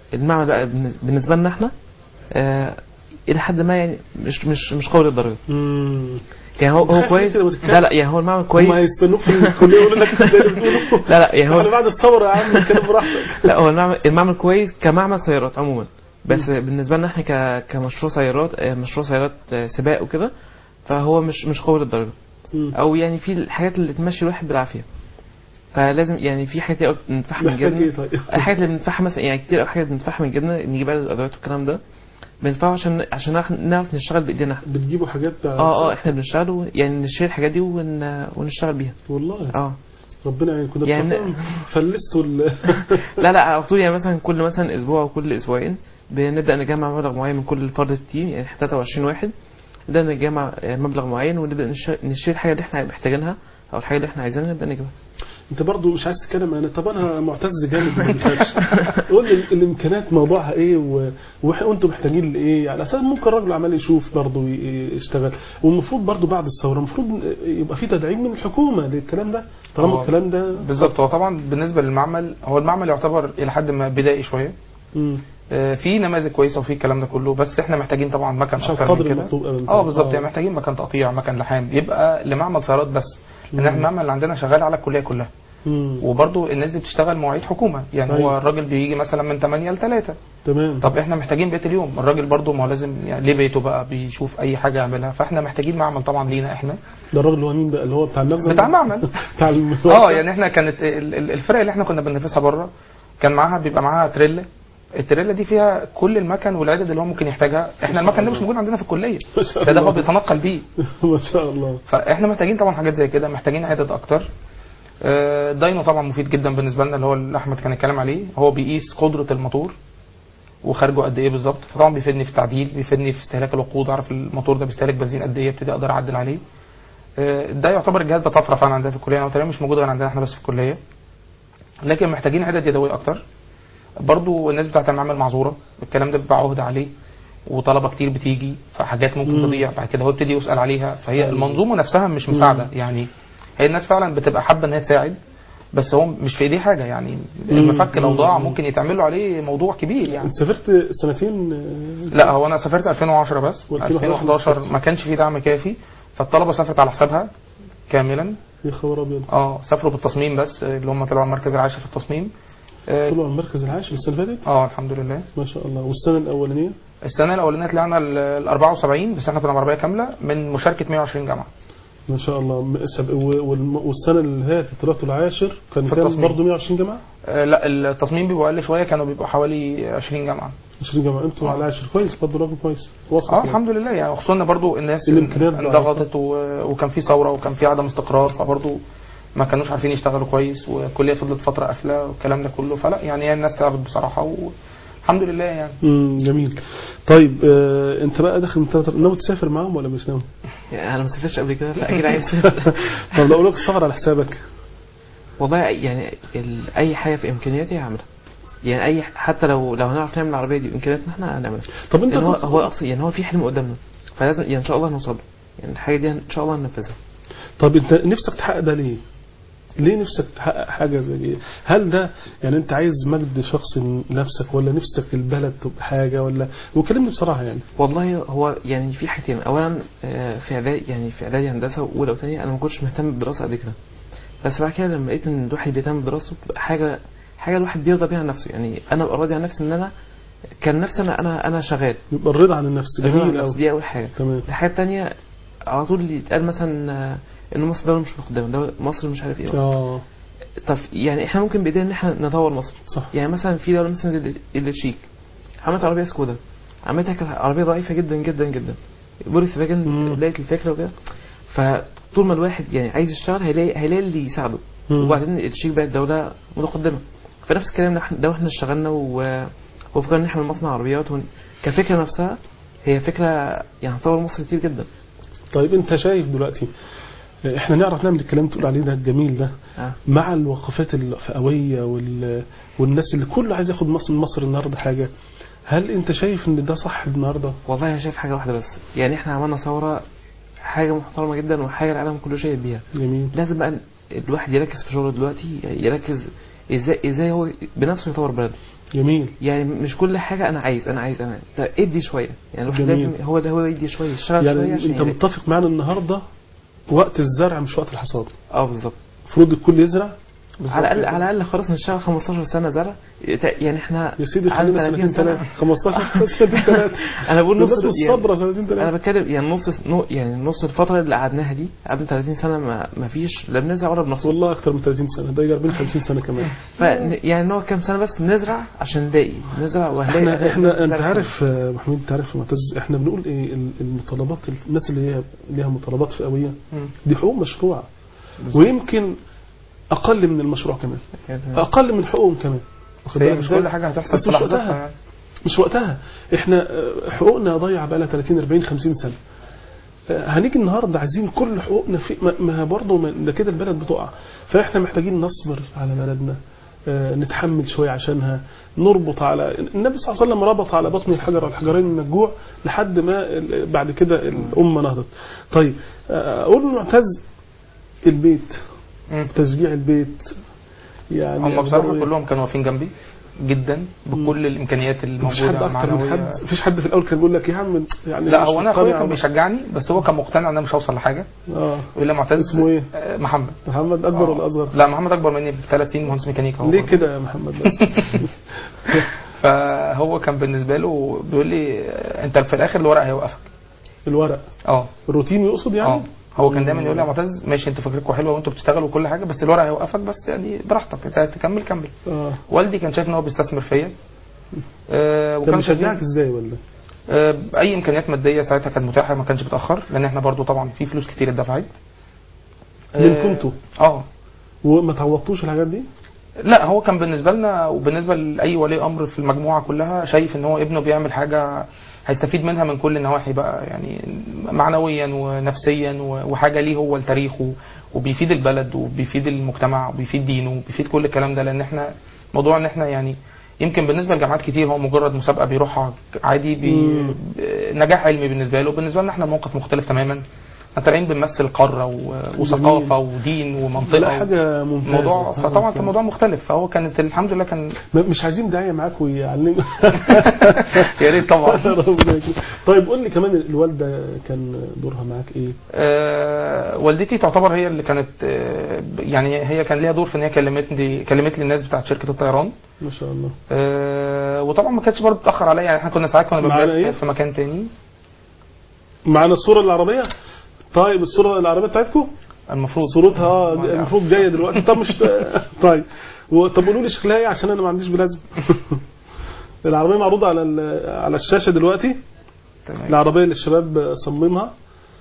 المعمل بقى بالن- بالنسبه لنا احنا آه الى حد ما يعني مش مش مش قوي للدرجه مم. يعني هو هو خايف كويس انت لما تتكلم. لا لا يعني هو المعمل هم كويس هيستنوك في الكليه يقولوا لك زي اللي بتقولوا لا لا يعني هو احنا بعد الثوره يا عم اتكلم براحتك لا هو المعمل, المعمل كويس كمعمل سيارات عموما بس بالنسبه لنا احنا ك... كمشروع سيارات آه، مشروع سيارات آه، سباق وكده فهو مش مش قوي للدرجه مم. او يعني في الحاجات اللي تمشي الواحد بالعافيه فلازم يعني في حاجات كتير أوي بندفعها من محتاج ايه الجبنه طيب الحاجات اللي بندفعها مثلا يعني كتير أوي حاجات بندفعها من الجبنه نجيب عليها الادوات والكلام ده بندفعه عشان عشان نعرف- نعرف نشتغل بايدينا احنا بتجيبوا حاجات بقى اه اه احنا بنشتغل و- يعني نشتري الحاجات دي ون... ونشتغل بيها والله اه ربنا يعينكم ده يعني- يعني فلستوا ال... لا لا على طول يعني مثلا كل مثلا اسبوع او كل اسبوعين بنبدا نجمع مبلغ معين من كل فرد في التيم يعني 23 واحد نبدا نجمع آه، مبلغ معين ونبدا نش- نشتري الحاجه اللي احنا محتاجينها او الحاجه اللي احنا عايزينها نبدا نجيبها انت برضو مش عايز تتكلم انا طب انا معتز جامد بالإمكانيات. قول لي الامكانيات موضوعها ايه و... وإح- وانتم محتاجين لايه على اساس ممكن الراجل عمال يشوف برضو ي- يشتغل والمفروض برضو بعد الثوره المفروض يبقى في تدعيم من الحكومه للكلام ده طالما هو- الكلام ده بالظبط هو طبعا بالنسبه للمعمل هو المعمل يعتبر الى حد ما بدائي شويه مم. آه، في نماذج كويسه وفي الكلام ده كله بس احنا محتاجين طبعا مكان مش اكتر القدر من كده المطلوب ابدا اه بالظبط يعني محتاجين مكان تقطيع مكان لحام يبقى لمعمل سيارات بس لان احنا المعمل اللي عندنا شغال على الكليه كلها مم. وبرضه الناس دي بتشتغل مواعيد حكومه يعني أيوة. هو الراجل بيجي مثلا من 8 ل 3 تمام طب احنا محتاجين بقيه اليوم الراجل برضه ما هو لازم يعني ليه بيته بقى بيشوف اي حاجه يعملها فاحنا محتاجين معمل طبعا لينا احنا ده الراجل اللي هو مين بقى اللي هو بتاع المخزن بتاع المعمل بتاع الم... اه يعني احنا كانت ال- ال- الفرق اللي احنا كنا بننافسها بره كان معاها بيبقى معاها تريلا التريلا دي فيها كل المكن والعدد اللي هو ممكن يحتاجها احنا المكن ده مش موجود عندنا في الكليه ما شاء ده ده هو الله. بيتنقل بيه ما شاء الله فاحنا محتاجين طبعا حاجات زي كده محتاجين عدد اكتر آه، الداينو طبعا مفيد جدا بالنسبه لنا اللي هو اللي احمد كان اتكلم عليه هو بيقيس قدره الموتور وخارجه قد ايه بالظبط فطبعا بيفيدني في التعديل بيفيدني في استهلاك الوقود اعرف الموتور ده بيستهلك بنزين قد ايه ابتدي اقدر اعدل عليه آه، ده يعتبر الجهاز ده طفره فعلا عندنا في الكليه هو تقريبا مش موجود غير عندنا احنا بس في الكليه لكن محتاجين عدد يدويه اكتر برضو الناس بتاعت المعمل معذوره الكلام ده بيبقى عهد عليه وطلبه كتير بتيجي فحاجات ممكن مم. تضيع بعد كده هو يبتدي يسال عليها فهي أيوة. المنظومه نفسها مش مساعده يعني هي الناس فعلا بتبقى حابه ان هي تساعد بس هو مش في ايديه حاجه يعني المفك لو ضاع مم. ممكن يتعمل له عليه موضوع كبير يعني انت سافرت سنتين آه، لا هو انا سافرت 2010 بس و2011 2011 ما كانش في دعم كافي فالطلبه سافرت على حسابها كاملا يا خبر ابيض اه سافروا بالتصميم بس اللي هم طلعوا المركز العاشر في التصميم اه طلعوا المركز العاشر السنه اللي فاتت آه، الحمد لله ما شاء الله والسنه الاولانيه السنه الاولانيه طلعنا ال 74 بس احنا كنا بعربيه كامله من مشاركه 120 جامعه ما شاء الله م- سب- و- والم- والسنه اللي فاتت طلعتوا العاشر كان في كام التصميم. برضه 120 جامعه آه لا التصميم بيبقى اقل شويه كانوا بيبقوا حوالي 20 جامعه 20 جامعه انتوا آه. على العاشر كويس برضه رقم كويس وسط اه يعني. الحمد لله يعني خصوصا ان برضو الناس الإمكانيات انضغطت و- وكان في ثوره وكان في عدم استقرار فبرضو ما كانوش عارفين يشتغلوا كويس والكليه فضلت فتره قافله والكلام ده كله فلا يعني هي الناس تعبت بصراحه والحمد لله يعني امم جميل طيب آه انت بقى داخل من تلاتة- ناوي تسافر معاهم ولا مش ناوي؟ يعني انا ما سافرتش قبل كده فاكيد عايز طب لو قلت السفر على حسابك والله يعني ال... اي حاجه في امكانياتي هعملها يعني اي حتى لو لو هنعرف نعمل العربيه دي بامكانياتنا احنا هنعملها طب انت يعني هو كنت- هو اصلا يعني هو في حلم قدامنا فلازم يعني ان شاء الله نوصل له يعني الحاجه دي ان شاء الله هننفذها طب انت نفسك تحقق ده ليه؟ ليه نفسك تحقق حاجة زي كده؟ هل ده يعني انت عايز مجد شخصي لنفسك ولا نفسك البلد تبقى حاجة ولا وكلمني بصراحة يعني والله هو يعني في حاجتين اولا آه، في اعدادي يعني في اعدادي هندسه واولى وثانيه انا ما كنتش مهتم بالدراسه قد كده بس بعد كده لما لقيت ان الواحد بيهتم بدراسته بتبقى حاجه حاجه الواحد بيرضى بيها عن نفسه يعني انا ابقى راضي عن نفسي ان انا كان نفسي انا انا انا شغال يبقى الرضا عن النفس الرضا عن جميل نفسي قوي دي اول حاجه تمام الحاجه الثانيه على طول اللي يتقال مثلا آه، ان مصر دوله مش متقدمه دوله مصر مش عارف ايه اه طب يعني احنا ممكن بايدينا ان احنا نطور مصر صح يعني مثلا في دوله مثلا زي ال- التشيك عملت عربيه سكودا عملتها كانت عربيه ضعيفه جدا جدا جدا بوريس مم. فاجن لقيت الفكره وكده فطول ما الواحد يعني عايز يشتغل هيلاقي هيلاقي اللي يساعده مم. وبعدين التشيك بقت دوله متقدمه فنفس الكلام ده إحنا- ده واحنا اشتغلنا و- وفكرنا نعمل مصنع عربيات ون... كفكره نفسها هي فكره يعني هتطور مصر كتير جدا طيب انت شايف دلوقتي احنا نعرف نعمل الكلام اللي تقول عليه ده الجميل ده آه. مع الوقفات الفئوية وال... والناس اللي كله عايز ياخد مصر من مصر النهارده حاجة هل انت شايف ان ده صح النهارده؟ والله انا شايف حاجه واحده بس يعني احنا عملنا ثوره حاجه محترمه جدا وحاجه العالم كله شايف بيها جميل لازم بقى الواحد يركز في شغله دلوقتي يركز ازاي ازاي هو بنفسه يطور بلده جميل يعني مش كل حاجه انا عايز انا عايز انا طب ادي شويه يعني الواحد جميل. لازم هو ده هو يدي شويه يشتغل شويه يعني عشان انت يلاقي. متفق معانا النهارده وقت الزرع مش وقت الحصاد اه بالظبط المفروض الكل يزرع على الاقل على الاقل خلاص نشتغل 15 سنه زرع يعني احنا يا سيدي على خلينا 30 سنتين سنة. ثلاثه 15 سنتين ثلاثه انا بقول نص الناس يعني الصبر سنتين انا ثلاثه بتكلم يعني نص نو- يعني نص الفتره اللي قعدناها دي قعدنا 30 سنه ما, ما فيش لا بنزرع ولا بنحصد والله اكثر من 30 سنه ده قربين 50 سنه كمان ف يعني نقعد كام سنه بس نزرع عشان نلاقي نزرع وهنلاقي احنا احنا انت زرع عارف آه، محمود انت عارف يا معتز احنا بنقول ايه ال- المطالبات الناس اللي هي ليها مطالبات فئويه مم. دي حقوق مشروعه ويمكن اقل من المشروع كمان حلو. اقل من حقوقهم كمان بس واخد هي بالك مش إزاي؟ كل حاجه هتحصل بس في مش لحظتها وقتها. يعني. مش وقتها احنا آه، حقوقنا ضايعه بقى لها 30 40 50 سنه آه، هنيجي النهارده عايزين كل حقوقنا في ما- ما برضه ما- ده كده البلد بتقع فاحنا محتاجين نصبر على بلدنا آه، نتحمل شويه عشانها نربط على النبي صلى الله عليه وسلم ربط على بطن الحجر والحجرين من الجوع لحد ما ال- بعد كده الامه نهضت طيب آه، اقول له معتز البيت مم. تشجيع البيت يعني هم بصراحه أخباره إيه؟ كلهم كانوا واقفين جنبي جدا بكل الامكانيات مفيش حد الموجوده اكتر من معنوية. حد مفيش حد في الاول كان بيقول لك يا عم يعني لا مش هو انا مقتنع اخويا كان بقى. بيشجعني بس هو كان مقتنع ان انا مش هوصل لحاجه اه يقول لي يا معتز اسمه ايه؟ آه، محمد محمد اكبر آه. ولا اصغر؟ لا محمد اكبر مني بثلاث سنين مهندس ميكانيكا هو ليه برضه. كده يا محمد بس؟ فهو كان بالنسبه له بيقول لي آه، انت في الاخر الورق هيوقفك الورق اه الروتين يقصد يعني؟ اه هو كان دايما يقول لي يا معتز ماشي انتوا فكرتكم حلوه وانتوا بتشتغلوا وكل حاجه بس الورق هيوقفك بس يعني براحتك انت عايز تكمل كمل اه والدي كان شايف ان هو بيستثمر فيا آه كان وكان شايف مشجعك ازاي ولا؟ آه اي امكانيات ماديه ساعتها كانت متاحه ما كانش بتاخر لان احنا برضو طبعا في فلوس كتير اتدفعت منكم انتوا اه وما تعوضتوش الحاجات دي؟ لا هو كان بالنسبه لنا وبالنسبه لاي ولي امر في المجموعه كلها شايف ان هو ابنه بيعمل حاجه هيستفيد منها من كل النواحي بقى يعني معنويا ونفسيا و- وحاجه ليه هو لتاريخه وبيفيد البلد وبيفيد المجتمع وبيفيد دينه وبيفيد كل الكلام ده لان احنا موضوع ان احنا يعني يمكن بالنسبه لجامعات كتير هو مجرد مسابقه بيروحها عادي بي مم. نجاح علمي بالنسبه له بالنسبه لنا احنا موقف مختلف تماما احنا طالعين بنمثل قاره و- وثقافه ودين ومنطقه لا حاجه ممتازه موضوع حاجة فطبعا كان ممتازة. موضوع مختلف فهو كانت الحمد لله كان م- مش عايزين داعيه معاك ويعلم يا ريت طبعا ربنا يكرمك. طيب قول لي كمان الوالده كان دورها معاك ايه؟ آه، والدتي تعتبر هي اللي كانت آه، يعني هي كان ليها دور في ان هي كلمتني كلمت لي الناس بتاعت شركه الطيران ما شاء الله آه، وطبعا ما كانتش برضه بتاخر عليا يعني احنا كنا ساعات كنا معانا بنبات إيه؟ في مكان تاني معانا الصوره العربيه؟ طيب الصوره العربيه بتاعتكم؟ المفروض صورتها اه ما نعرف. المفروض جايه دلوقتي طب مش طيب و- طب قولوا لي شكلها ايه عشان انا ما عنديش بلازم العربيه معروضه على ال- على الشاشه دلوقتي تمام. العربيه اللي الشباب صممها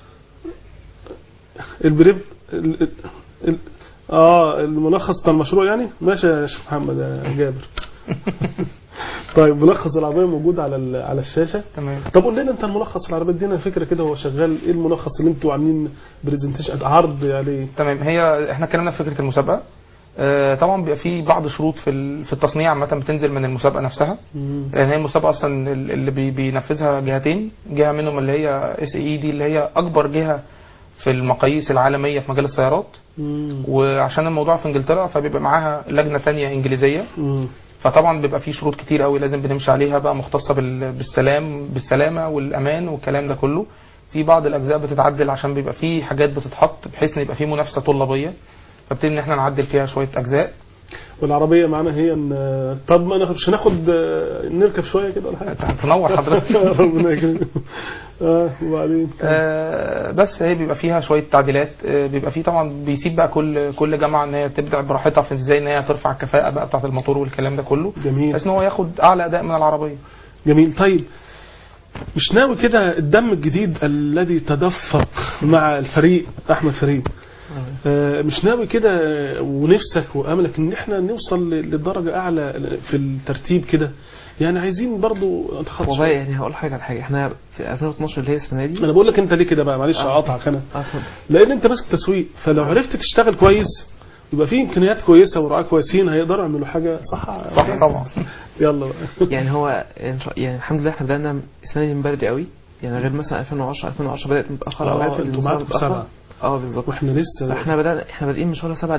البريب ال... ال... ال... اه الملخص بتاع المشروع يعني ماشي يا شيخ محمد يا جابر طيب ملخص العربيه موجود على ال... على الشاشه تمام طب قول لنا انت الملخص العربيه ادينا فكره كده هو شغال ايه الملخص اللي انتوا عاملين برزنتيشن عرض يعني تمام هي احنا اتكلمنا في فكره المسابقه آه، طبعا بيبقى في بعض شروط في ال- في التصنيع عامه بتنزل من المسابقه نفسها مم. لان هي المسابقه اصلا ال- اللي بي- بينفذها جهتين جهه منهم اللي هي اس اي دي اللي هي اكبر جهه في المقاييس العالميه في مجال السيارات مم. وعشان الموضوع في انجلترا فبيبقى معاها لجنه تانية انجليزيه مم. فطبعا بيبقى في شروط كتير قوي لازم بنمشي عليها بقى مختصه بال- بالسلام بالسلامه والامان والكلام ده كله في بعض الاجزاء بتتعدل عشان بيبقى في حاجات بتتحط بحيث ان يبقى في منافسه طلابيه فبتبتدي ان احنا نعدل فيها شويه اجزاء والعربيه معانا هي ان طب ما ناخد مش هناخد آه، نركب شويه كده ولا حاجه تنور حضرتك ربنا يكرمك اه وبعدين آه، بس هي بيبقى فيها شويه تعديلات آه، بيبقى فيه طبعا بيسيب بقى كل كل جامعه ان هي تبدع براحتها في ازاي ان هي ترفع الكفاءه بقى بتاعه الموتور والكلام ده كله جميل بحيث ان هو ياخد اعلى اداء من العربيه جميل طيب مش ناوي كده الدم الجديد الذي تدفق مع الفريق احمد فريد آه، مش ناوي كده ونفسك واملك ان احنا نوصل ل- لدرجه اعلى في الترتيب كده يعني عايزين برضو نتخطى والله شوية. يعني هقول حاجه على حاجه احنا في 2012 اللي هي السنه دي انا بقول لك انت ليه كده بقى معلش آه. اقاطعك انا اه اتفضل لان انت ماسك تسويق فلو عرفت تشتغل كويس يبقى في امكانيات كويسه ورعاه كويسين هيقدروا يعملوا حاجه صح صح طبعا يلا بقى يعني هو إن شاء يعني الحمد لله احنا بدانا السنه دي من بدري قوي يعني غير مثلا 2010 2010 بدات متاخر آه، اوقات انتوا المسابقة معاكم متأخر. سبعة. اه بالظبط واحنا لسه فاحنا بدانا احنا بادئين من شهر سبعة اللي فات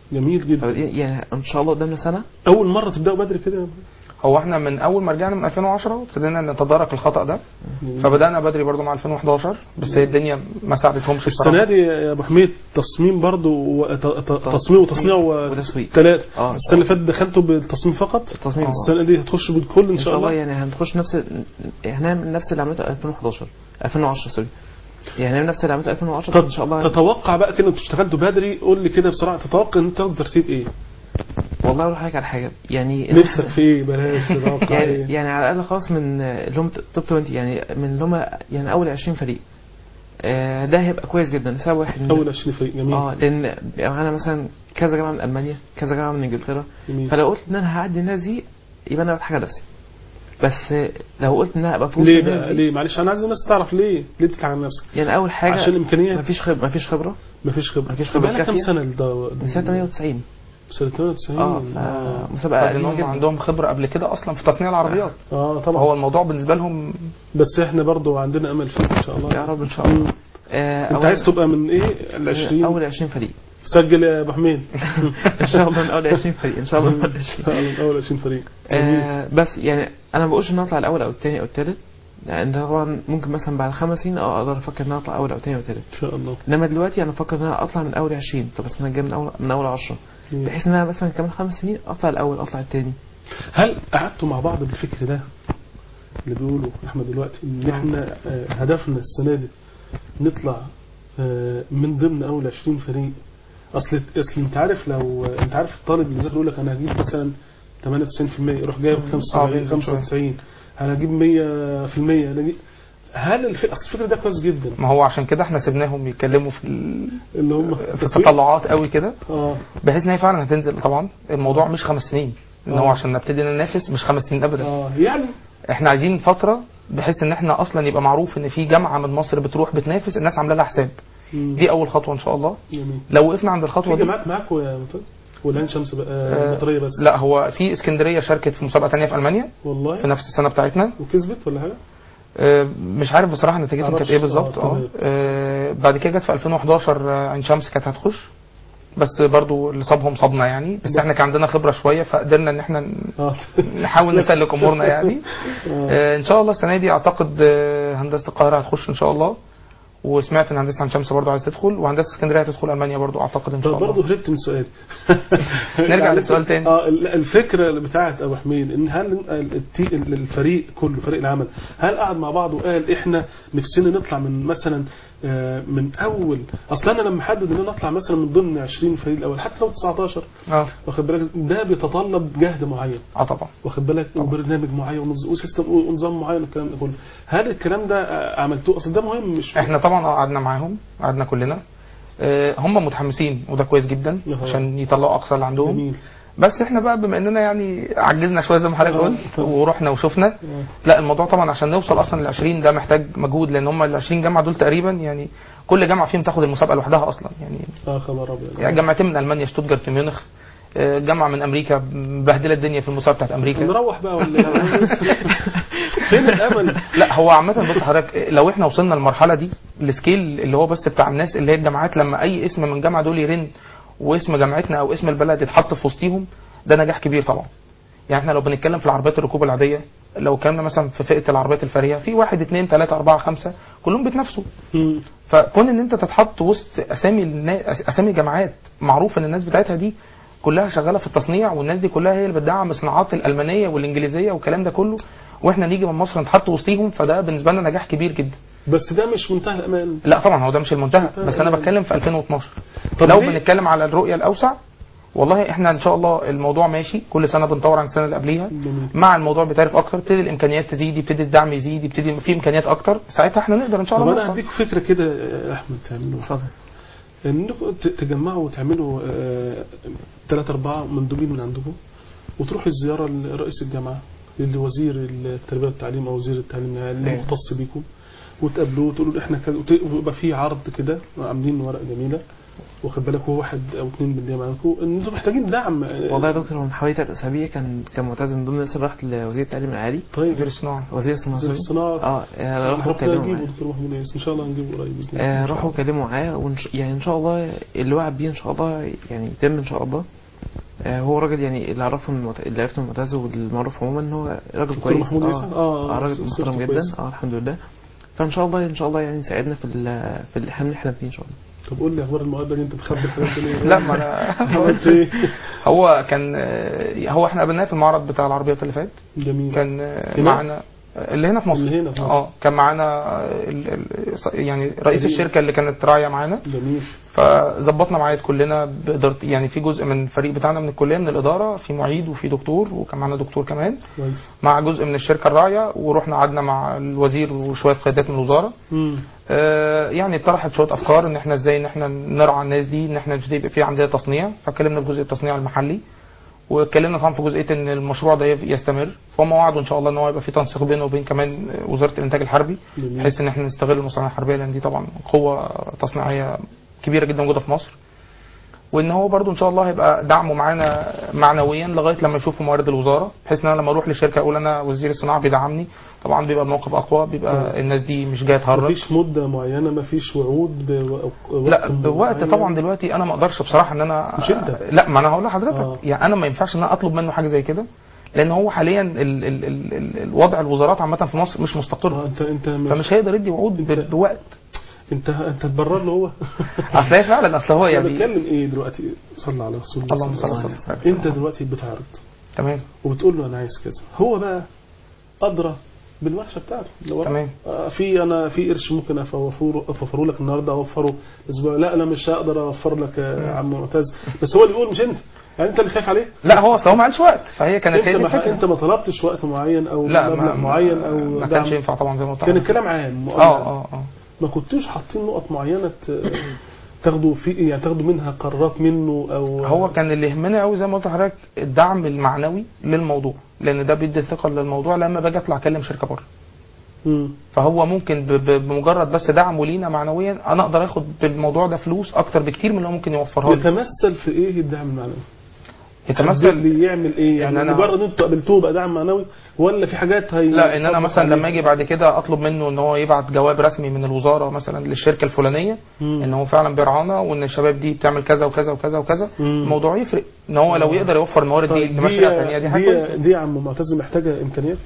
جميل جدا فبدي- يعني ان شاء الله قدامنا سنه اول مره تبداوا بدري كده هو احنا من اول ما رجعنا من 2010 ابتدينا نتدارك الخطا ده فبدانا بدري برضو مع 2011 بس هي الدنيا ما ساعدتهمش السنه الصراحه دي يا ابو حميد تصميم برضو و... ت... ت... تصميم وتصنيع وتسويق. ثلاثه اه السنه اللي فاتت دخلتوا بالتصميم فقط التصميم السنه دي هتخشوا بالكل ان ان شاء الله يعني هنخش نفس هنعمل نفس اللي عملته 2011 2010 سوري يعني هنعمل نفس اللي عملته 2010 ان شاء الله تتوقع بقى كده انتوا اشتغلتوا بدري قول لي كده بصراحه تتوقع ان انت تاخد ترتيب ايه؟ والله اقول لحضرتك على حاجه يعني نفسك في ايه بلاش تتوقع يعني, ايه؟ يعني على الاقل خالص من اللي هم توب 20 يعني من اللي هم يعني اول 20 فريق آه، ده هيبقى كويس جدا لسبب واحد إن- اول 20 فريق جميل اه لان بيبقى معانا مثلا كذا جامعه من المانيا كذا جامعه من انجلترا جميل فلو قلت ان انا هعدي الناس دي يبقى انا بتحاجى نفسي بس آه، لو قلت ان انا ابقى في وسط ليه الناس بقى دي ليه معلش انا عايز الناس تعرف ليه ليه بتتعب على نفسك يعني اول حاجه عشان امكانيات مفيش خبره مفيش خبره مفيش خبره مفيش خبرة بقالك كام كافية. سنه ده من سنه 98 سنه 92 اه اه مسابقه بعد ان قديمه هم جدا عندهم خبره قبل كده اصلا في تصنيع العربيات اه طبعا هو الموضوع بالنسبه لهم بس احنا برضو عندنا امل فيك ان شاء الله يا رب ان شاء الله مم. آه، انت أول- عايز تبقى من ايه ال 20 اول 20 فريق سجل يا ابو حميد ان شاء الله من اول 20 فريق ان شاء الله من اول 20 من اول 20 فريق جميل. آه بس يعني انا ما بقولش ان أنا اطلع الاول او الثاني او الثالث لان ده طبعا ممكن مثلا بعد خمس سنين اه اقدر افكر ان انا اطلع اول او ثاني او ثالث ان شاء الله انما دلوقتي انا بفكر ان انا اطلع من اول 20 طب بس انا جاي من اول من اول 10 مم. بحيث ان انا مثلا كمان خمس سنين اطلع الاول اطلع الثاني هل قعدتوا مع بعض بالفكر ده اللي بيقوله احمد دلوقتي ان احنا آه، هدفنا السنه دي نطلع آه، من ضمن اول 20 فريق اصل اصل انت عارف لو انت عارف الطالب اللي ذاكر يقول لك انا هجيب مثلا 98% يروح جايب اه 95 بينزل شوية. 95 انا هجيب 100% انا أجيب هل الف... اصل الفكر ده كويس جدا ما هو عشان كده احنا سيبناهم يتكلموا في ال... اللي هم في التطلعات قوي كده اه بحيث ان هي فعلا هتنزل طبعا الموضوع مش خمس سنين ان هو آه. عشان نبتدي ننافس مش خمس سنين ابدا اه يعني احنا عايزين فتره بحيث ان احنا اصلا يبقى معروف ان في جامعه من مصر بتروح بتنافس الناس عامله لها حساب مم. دي اول خطوه ان شاء الله جميل لو وقفنا عند الخطوه في دي جامعات معاكم يا معتز ولا عين شمس بقى آه، مطريه بس لا هو في اسكندريه شاركت في مسابقه تانية في المانيا في والله نفس السنه بتاعتنا وكسبت ولا حاجه آه، مش عارف بصراحه نتيجتهم كانت معرفش. ايه بالظبط آه، اه تمام. آه، بعد كده جت في 2011 آه، عين شمس كانت هتخش بس برضو اللي صابهم صابنا يعني بس احنا كان عندنا خبره شويه فقدرنا ان احنا ن- اه نحاول نسلك امورنا يعني آه. آه، ان شاء الله السنه دي اعتقد آه، هندسه القاهره هتخش ان شاء الله وسمعت ان هندسه عين شمس برضو عايز تدخل وهندسه اسكندريه هتدخل المانيا برضو اعتقد ان شاء طب الله برضه هربت من سؤال نرجع للسؤال تاني. اه ال- الفكره بتاعت ابو حميد ان هل التي- الفريق كله فريق العمل هل قعد مع بعض وقال احنا نفسنا نطلع من مثلا آه، من اول اصل انا لما احدد ان انا اطلع مثلا من ضمن 20 فريق الاول حتى لو 19 اه واخد بالك ده بيتطلب جهد معين اه طبعا واخد بالك وبرنامج معين ونظ- وسيستم ونظام معين والكلام ده كله هل الكلام ده آه، عملتوه اصل ده مهم مش احنا طبعا اه قعدنا معاهم قعدنا كلنا آه، هم متحمسين وده كويس جدا أها. عشان يطلعوا اقصى اللي عندهم جميل بس احنا بقى بما اننا يعني عجزنا شويه زي ما حضرتك آه. قلت ورحنا وشفنا آه. لا الموضوع طبعا عشان نوصل اصلا ل 20 ده محتاج مجهود لان هم ال 20 جامعه دول تقريبا يعني كل جامعه فيهم تاخد المسابقه لوحدها اصلا يعني اه خبر ابيض يعني جامعتين من المانيا شتوتجارت وميونخ آه، جامعه من امريكا مبهدله الدنيا في المسابقه بتاعت امريكا نروح بقى ولا إيه؟ فين الامل لا هو عامة بص حضرتك لو احنا وصلنا للمرحلة دي السكيل اللي هو بس بتاع الناس اللي هي الجامعات لما أي اسم من جامعة دول يرن واسم جامعتنا أو اسم البلد يتحط في وسطيهم ده نجاح كبير طبعا. يعني احنا لو بنتكلم في العربيات الركوب العادية لو اتكلمنا مثلا في فئة العربيات الفارهة في واحد اثنين ثلاثة أربعة خمسة كلهم بيتنافسوا. مم. فكون ان انت تتحط وسط اسامي النا... اسامي جامعات معروف ان الناس بتاعتها دي كلها شغاله في التصنيع والناس دي كلها هي اللي بتدعم الصناعات الالمانيه والانجليزيه والكلام ده كله واحنا نيجي من مصر نتحط وسطيهم فده بالنسبه لنا نجاح كبير جدا بس ده مش منتهى الامان لا طبعا هو ده مش المنتهى بس انا بتكلم في 2012 طب لو ليه؟ بنتكلم على الرؤيه الاوسع والله احنا ان شاء الله الموضوع ماشي كل سنه بنطور عن السنه اللي قبليها جميل. مع الموضوع بيتعرف اكتر يبتدي الامكانيات تزيد يبتدي الدعم يزيد يبتدي في امكانيات اكتر ساعتها احنا نقدر ان شاء طب الله انا نوصل. هديك فكره كده يا احمد تعملوا اتفضل انكم ت- تجمعوا وتعملوا ثلاثة أربعة مندوبين من عندكم وتروحوا الزيارة لرئيس الجامعة لوزير التربية والتعليم أو وزير التعليم اللي أيوة. مختص بيكم وتقابلوه وتقولوا له احنا كذا وت- ويبقى في عرض كده عاملين ورقه جميله واخد بالك هو واحد او اثنين من اللي معاكم ان انتوا محتاجين دعم والله يا دكتور هو من حوالي ثلاث اسابيع كان كان معتز من ضمن الناس اللي راحت لوزير التعليم العالي طيب وزير الصناعه وزير الصناعه وزير سوري. الصناعه اه آه، راحوا ربنا كلموا يجيبه معاه دكتور محمود ياسر ان شاء الله نجيبه قريب باذن الله آه إن شاء راحوا الله. كلموا معاه ونش... يعني ان شاء الله اللي وعد بيه ان شاء الله يعني يتم ان شاء الله آه هو راجل يعني اللي عرفه من المعت... اللي عرفته من المعتز والمعروف عموما ان هو راجل دكتور كويس محمود اه, ياسر اه آه راجل سيرته محترم جدا كويس. اه الحمد لله فان شاء الله ان شاء الله يعني يساعدنا في ال... في اللي احنا بنحلم فيه ان شاء الله طب قول لي اخبار المقابله دي انت مخبي الحاجات دي ليه؟ لا ما انا عملت ايه؟ هو كان آه، هو احنا قابلناه في المعرض بتاع العربيات اللي فات جميل كان آه، هنا؟ معانا اللي هنا في مصر اللي هنا في مصر. اه كان معانا آه، ال- ال- يعني رئيس الشركه اللي كانت راعيه معانا جميل فظبطنا ميعاد كلنا بإدارة يعني في جزء من الفريق بتاعنا من الكليه من الاداره في معيد وفي دكتور وكان معانا دكتور كمان كويس مع جزء من الشركه الراعيه ورحنا قعدنا مع الوزير وشويه قيادات من الوزاره امم آه، يعني اتطرحت شويه افكار ان احنا ازاي ان احنا نرعى الناس دي ان احنا نبتدي يبقى في عندنا تصنيع فاتكلمنا في جزء التصنيع المحلي واتكلمنا طبعا في جزئيه ان المشروع ده يستمر فهم وعدوا ان شاء الله ان هو يبقى في تنسيق بينه وبين كمان وزاره الانتاج الحربي جميل بحيث ان احنا نستغل المصانع الحربيه لان دي طبعا قوه تصنيعيه كبيره جدا موجوده في مصر وان هو برضو ان شاء الله هيبقى دعمه معانا معنويا لغايه لما يشوفوا موارد الوزاره بحيث ان انا لما اروح للشركه اقول انا وزير الصناعه بيدعمني طبعا بيبقى الموقف اقوى بيبقى الناس دي مش جايه تهرج مفيش مده معينه مفيش وعود بوقت لا بوقت معين؟ طبعا دلوقتي انا ما اقدرش بصراحه ان انا مش أنت. لا ما انا هقول لحضرتك آه. يعني انا ما ينفعش ان انا اطلب منه حاجه زي كده لان هو حاليا ال ال ال ال الوضع الوزارات عامه في مصر مش آه، مستقر انت انت مش فمش هيقدر يدي وعود ب- أنت- بوقت انت انت تبرر له هو اصل هي فعلا اصل هو انا يعني بتكلم ايه دلوقتي صلى على رسول الله اللهم صلى الله صل عليه وسلم وسلم انت دلوقتي بتعرض تمام وبتقول له انا عايز كذا هو بقى ادرى بالورشه بتاعته اللي ورا. تمام. آه، في انا في قرش ممكن اوفره اوفره لك النهارده اوفره اسبوع لا انا مش هقدر اوفر لك يا عم معتز بس هو اللي بيقول مش انت يعني انت اللي خايف عليه لا هو اصل هو ما عندوش وقت فهي كانت انت هي دي ما الفكره انت ما طلبتش وقت معين او لا مبلغ ما معين او ما دعم. كانش ينفع طبعا زي ما قلت كان لحضرتك. الكلام عام مؤمن. اه اه اه ما كنتوش حاطين نقط معينه ت- تاخدوا في يعني تاخدوا منها قرارات منه او هو كان اللي يهمنا قوي زي ما قلت لحضرتك الدعم المعنوي للموضوع لان ده بيدي ثقه للموضوع لما باجي اطلع اكلم شركه بره مم. فهو ممكن ب- ب- بمجرد بس دعمه لينا معنويا انا اقدر اخد بالموضوع ده فلوس اكتر بكتير من اللي هو ممكن يوفرها لي يتمثل في ايه الدعم المعنوي؟ حدد يتمثل لي يعمل ايه يعني إن أنا- مجرد انتوا قابلتوه بقى دعم معنوي ولا في حاجات هي لا ان انا صبح مثلا لما عليها؟ اجي بعد كده اطلب منه ان هو يبعت جواب رسمي من الوزاره مثلا للشركه الفلانيه مم. ان هو فعلا بيرعانا وان الشباب دي بتعمل كذا وكذا وكذا وكذا مم. الموضوع يفرق ان هو لو يقدر يوفر الموارد دي طيب لمشاريع ثانيه دي حاجه دي, كويسه دي يا عم معتز محتاجه امكانيات؟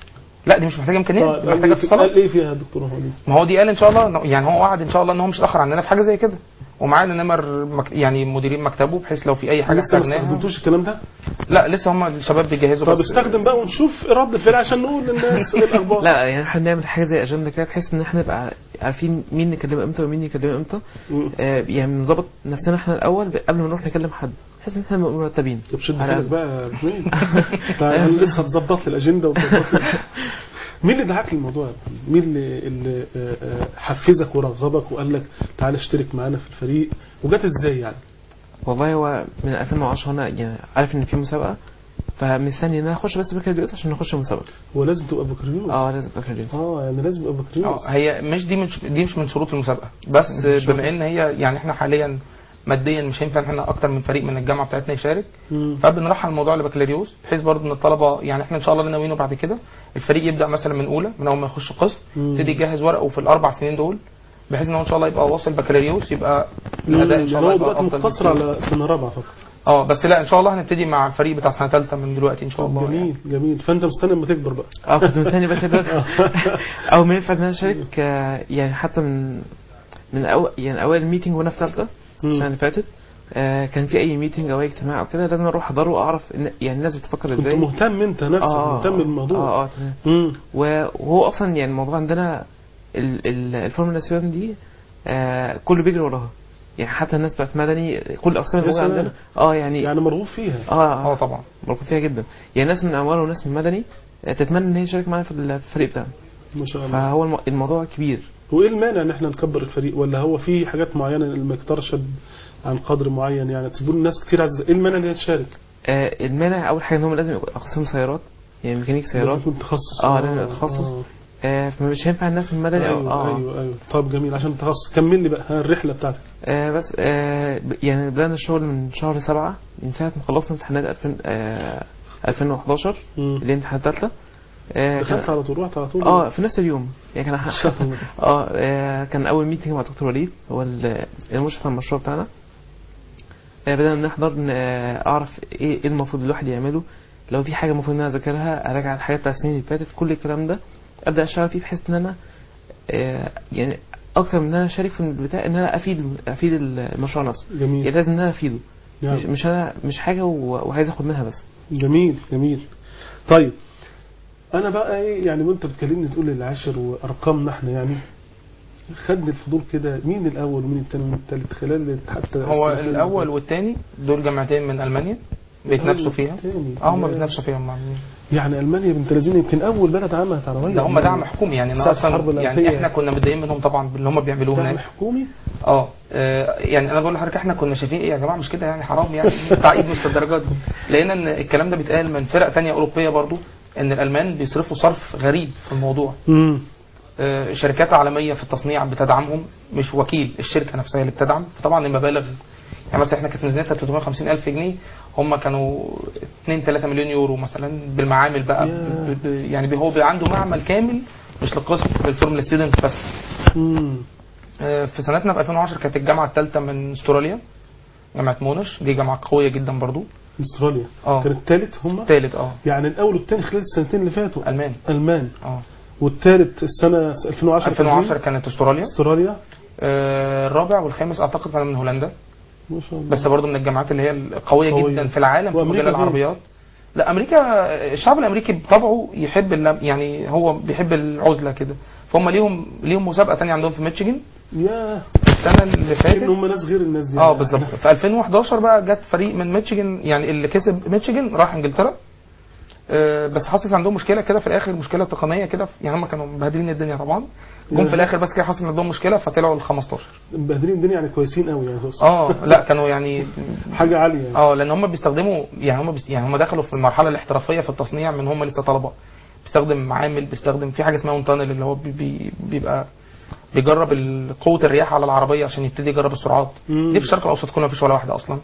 لا دي مش محتاجه امكانيات طيب دي قال محتاجه ايه في- اتصالات قال ايه فيها يا دكتور وليد؟ ما هو دي قال ان شاء الله إنه- يعني هو وعد ان شاء الله ان هو مش هيتاخر عننا في حاجه زي كده ومعانا نمر مك... يعني مديرين مكتبه بحيث لو في اي حاجه لسه ما احتاجناها استخدمتوش الكلام ده؟ لا لسه هم الشباب بيجهزوا طب بس استخدم بقى ونشوف رد الفعل عشان نقول للناس ايه الاخبار لا يعني احنا نعمل حاجه زي اجنده كده بحيث ان احنا نبقى عارفين مين نكلم امتى ومين يكلم امتى مم. آه يعني نظبط نفسنا احنا الاول قبل ما نروح نكلم حد بحيث ان احنا نبقى مرتبين طب شد على- حيلك بقى يا ابو حميد تعال لسه هتظبط لي الاجنده وتظبط لي مين اللي دعاك للموضوع يا ابو حميد؟ مين اللي, اللي آه، آه، حفزك ورغبك وقال لك تعالى اشترك معانا في الفريق وجات ازاي يعني؟ والله هو من 2010 انا يعني عارف ان في مسابقه فمستني ان انا اخش بس بكالوريوس عشان اخش مسابقه هو لازم تبقى بكالوريوس اه لازم بكالوريوس اه يعني لازم يبقى اه بكالوريوس هي مش دي مش دي مش من شروط المسابقه بس بما ان هي يعني احنا حاليا ماديا مش هينفع ان احنا اكتر من فريق من الجامعه بتاعتنا يشارك مم. فبنرحل الموضوع لبكالوريوس بحيث برضه ان الطلبه يعني احنا ان شاء الله ناويينه بعد كده الفريق يبدا مثلا من اولى من اول ما يخش قسم مم. يبتدي يجهز ورقه في الاربع سنين دول بحيث ان هو ان شاء الله يبقى واصل بكالوريوس يبقى الاداء ان شاء يعني الله هو يبقى دلوقتي افضل مقتصر بكتير. على سنه رابعه فقط اه بس لا ان شاء الله هنبتدي مع الفريق بتاع سنه ثالثه من دلوقتي ان شاء الله يعني. جميل جميل فانت مستني لما تكبر بقى اه كنت مستني بس دلوقتي او ما ينفع ان انا اشارك آه، يعني حتى من من أول يعني اول ميتنج وانا في ثالثه مم. السنه اللي فاتت آه، كان في اي ميتنج او اي اجتماع او كده لازم اروح احضره واعرف إن- يعني الناس بتفكر كنت ازاي مهتم انت نفسك آه، مهتم آه، بالموضوع اه اه تمام مم. و- وهو اصلا يعني الموضوع عندنا ال- ال- الفورمولا ناسيون دي آه كله بيجري وراها يعني حتى الناس بتاعت مدني كل الاقسام يا الموجوده سلام. عندنا اه يعني, يعني مرغوب فيها اه اه اه طبعا مركز فيها جدا يعني ناس من اموال وناس من مدني آه، تتمنى ان هي تشارك معانا في الفريق بتاعنا ما شاء الله فهو الم- الموضوع كبير وايه المانع ان احنا نكبر الفريق ولا هو في حاجات معينه اللي ما يقدرش عن قدر معين يعني تقول الناس كتير عايزه ايه المانع ان هي تشارك؟ آه المانع اول حاجه ان هم لازم يبقوا اقسام سيارات يعني ميكانيك لازم سيارات يكون تخصص آه، لازم يبقى تخصص. آه. آه فمش هينفع الناس المدني او ايوه اه ايوه ايوه طب جميل عشان تخصص كمل لي بقى ها الرحله بتاعتك آه بس آه ب- يعني بدأنا الشغل من شهر سبعة من ساعة ما خلصنا امتحانات 2000 آه 2011 مم. اللي هي امتحانات تالتة آه دخلت كان- على طول رحت على طول اه في نفس اليوم يعني كان ان شاء الله اه آه، كان اول ميتنج مع دكتور وليد هو ال- المشرف على المشروع بتاعنا آه، بدأنا نحضر ن- آه، اعرف ايه إيه المفروض الواحد يعمله لو في حاجه المفروض ان انا اذاكرها اراجع الحاجات بتاع السنين اللي فاتت كل الكلام ده ابدا اشتغل فيه بحيث ان انا آه، يعني اكتر من ان انا اشارك في البتاع ان انا افيد افيد المشروع نفسه يعني جميل لازم ان انا افيده نعم. مش, مش انا مش حاجه و- وعايز اخد منها بس جميل جميل طيب انا بقى ايه يعني وانت بتكلمني تقول لي العاشر وارقامنا احنا يعني خدني الفضول كده مين الاول ومين الثاني ومين الثالث خلال حتى هو السنتين الاول اللي والثاني دول جامعتين من المانيا بيتنافسوا فيها والتاني. اه هم يا. بيتنافسوا فيها هم يعني المانيا بنت لذينه يمكن اول بلد عملت عربيه ده هم دعم حكومي يعني انا ساعة الحرب اصلا يعني الأهلية. احنا كنا متضايقين منهم طبعا باللي هم بيعملوه دعم هناك حكومي اه آه، يعني انا بقول لحضرتك احنا كنا شايفين ايه يا جماعه مش كده يعني حرام يعني تعقيد مش للدرجات دي لقينا ان الكلام ده بيتقال من فرق تانية اوروبيه برضو ان الالمان بيصرفوا صرف غريب في الموضوع امم آه، شركات عالميه في التصنيع بتدعمهم مش وكيل الشركه نفسها اللي بتدعم فطبعا المبالغ يعني مثلا احنا كانت ميزانيتها 350 الف جنيه هم كانوا 2 3 مليون يورو مثلا بالمعامل بقى ياه. ب- ب- يعني بي- هو بي عنده معمل كامل مش للقسم للفورمولا ستودنت بس امم آه، في سنتنا في 2010 كانت الجامعه الثالثه من استراليا جامعه مونش دي جامعه قويه جدا برضو استراليا اه كان الثالث هم ثالث اه يعني الاول والثاني خلال السنتين اللي فاتوا المان المان اه والثالث السنه 2010 2010 كانت استراليا استراليا آه، الرابع والخامس اعتقد كان من هولندا ما شاء الله بس برضه من الجامعات اللي هي القويه قوية. جدا في العالم في وأمريكا مجال فين؟ العربيات لا امريكا الشعب الامريكي بطبعه يحب اللم يعني هو بيحب العزله كده فهم ليهم ليهم مسابقه تانية عندهم في ميتشيجن يا السنه اللي فاتت ان هم ناس غير الناس دي اه بالظبط في 2011 بقى جت فريق من ميتشيجن يعني اللي كسب ميتشيجن راح انجلترا آه، بس حصلت عندهم مشكله كده في الاخر مشكله تقنيه كده يعني هم كانوا مبهدلين الدنيا طبعا جم في الاخر بس كده حصل عندهم مشكله فطلعوا ال 15 مبهدلين الدنيا يعني كويسين قوي يعني تقصد. اه لا كانوا يعني حاجه عاليه يعني. اه لان هم بيستخدموا يعني هم بيست... يعني هم دخلوا في المرحله الاحترافيه في التصنيع من هم لسه طلبه بيستخدم معامل بيستخدم في حاجه اسمها اون اللي هو بي... بي... بيبقى بيجرب ال- قوه الرياح على العربيه عشان يبتدي يجرب السرعات مم. دي في الشرق الاوسط كله مفيش ولا واحده اصلا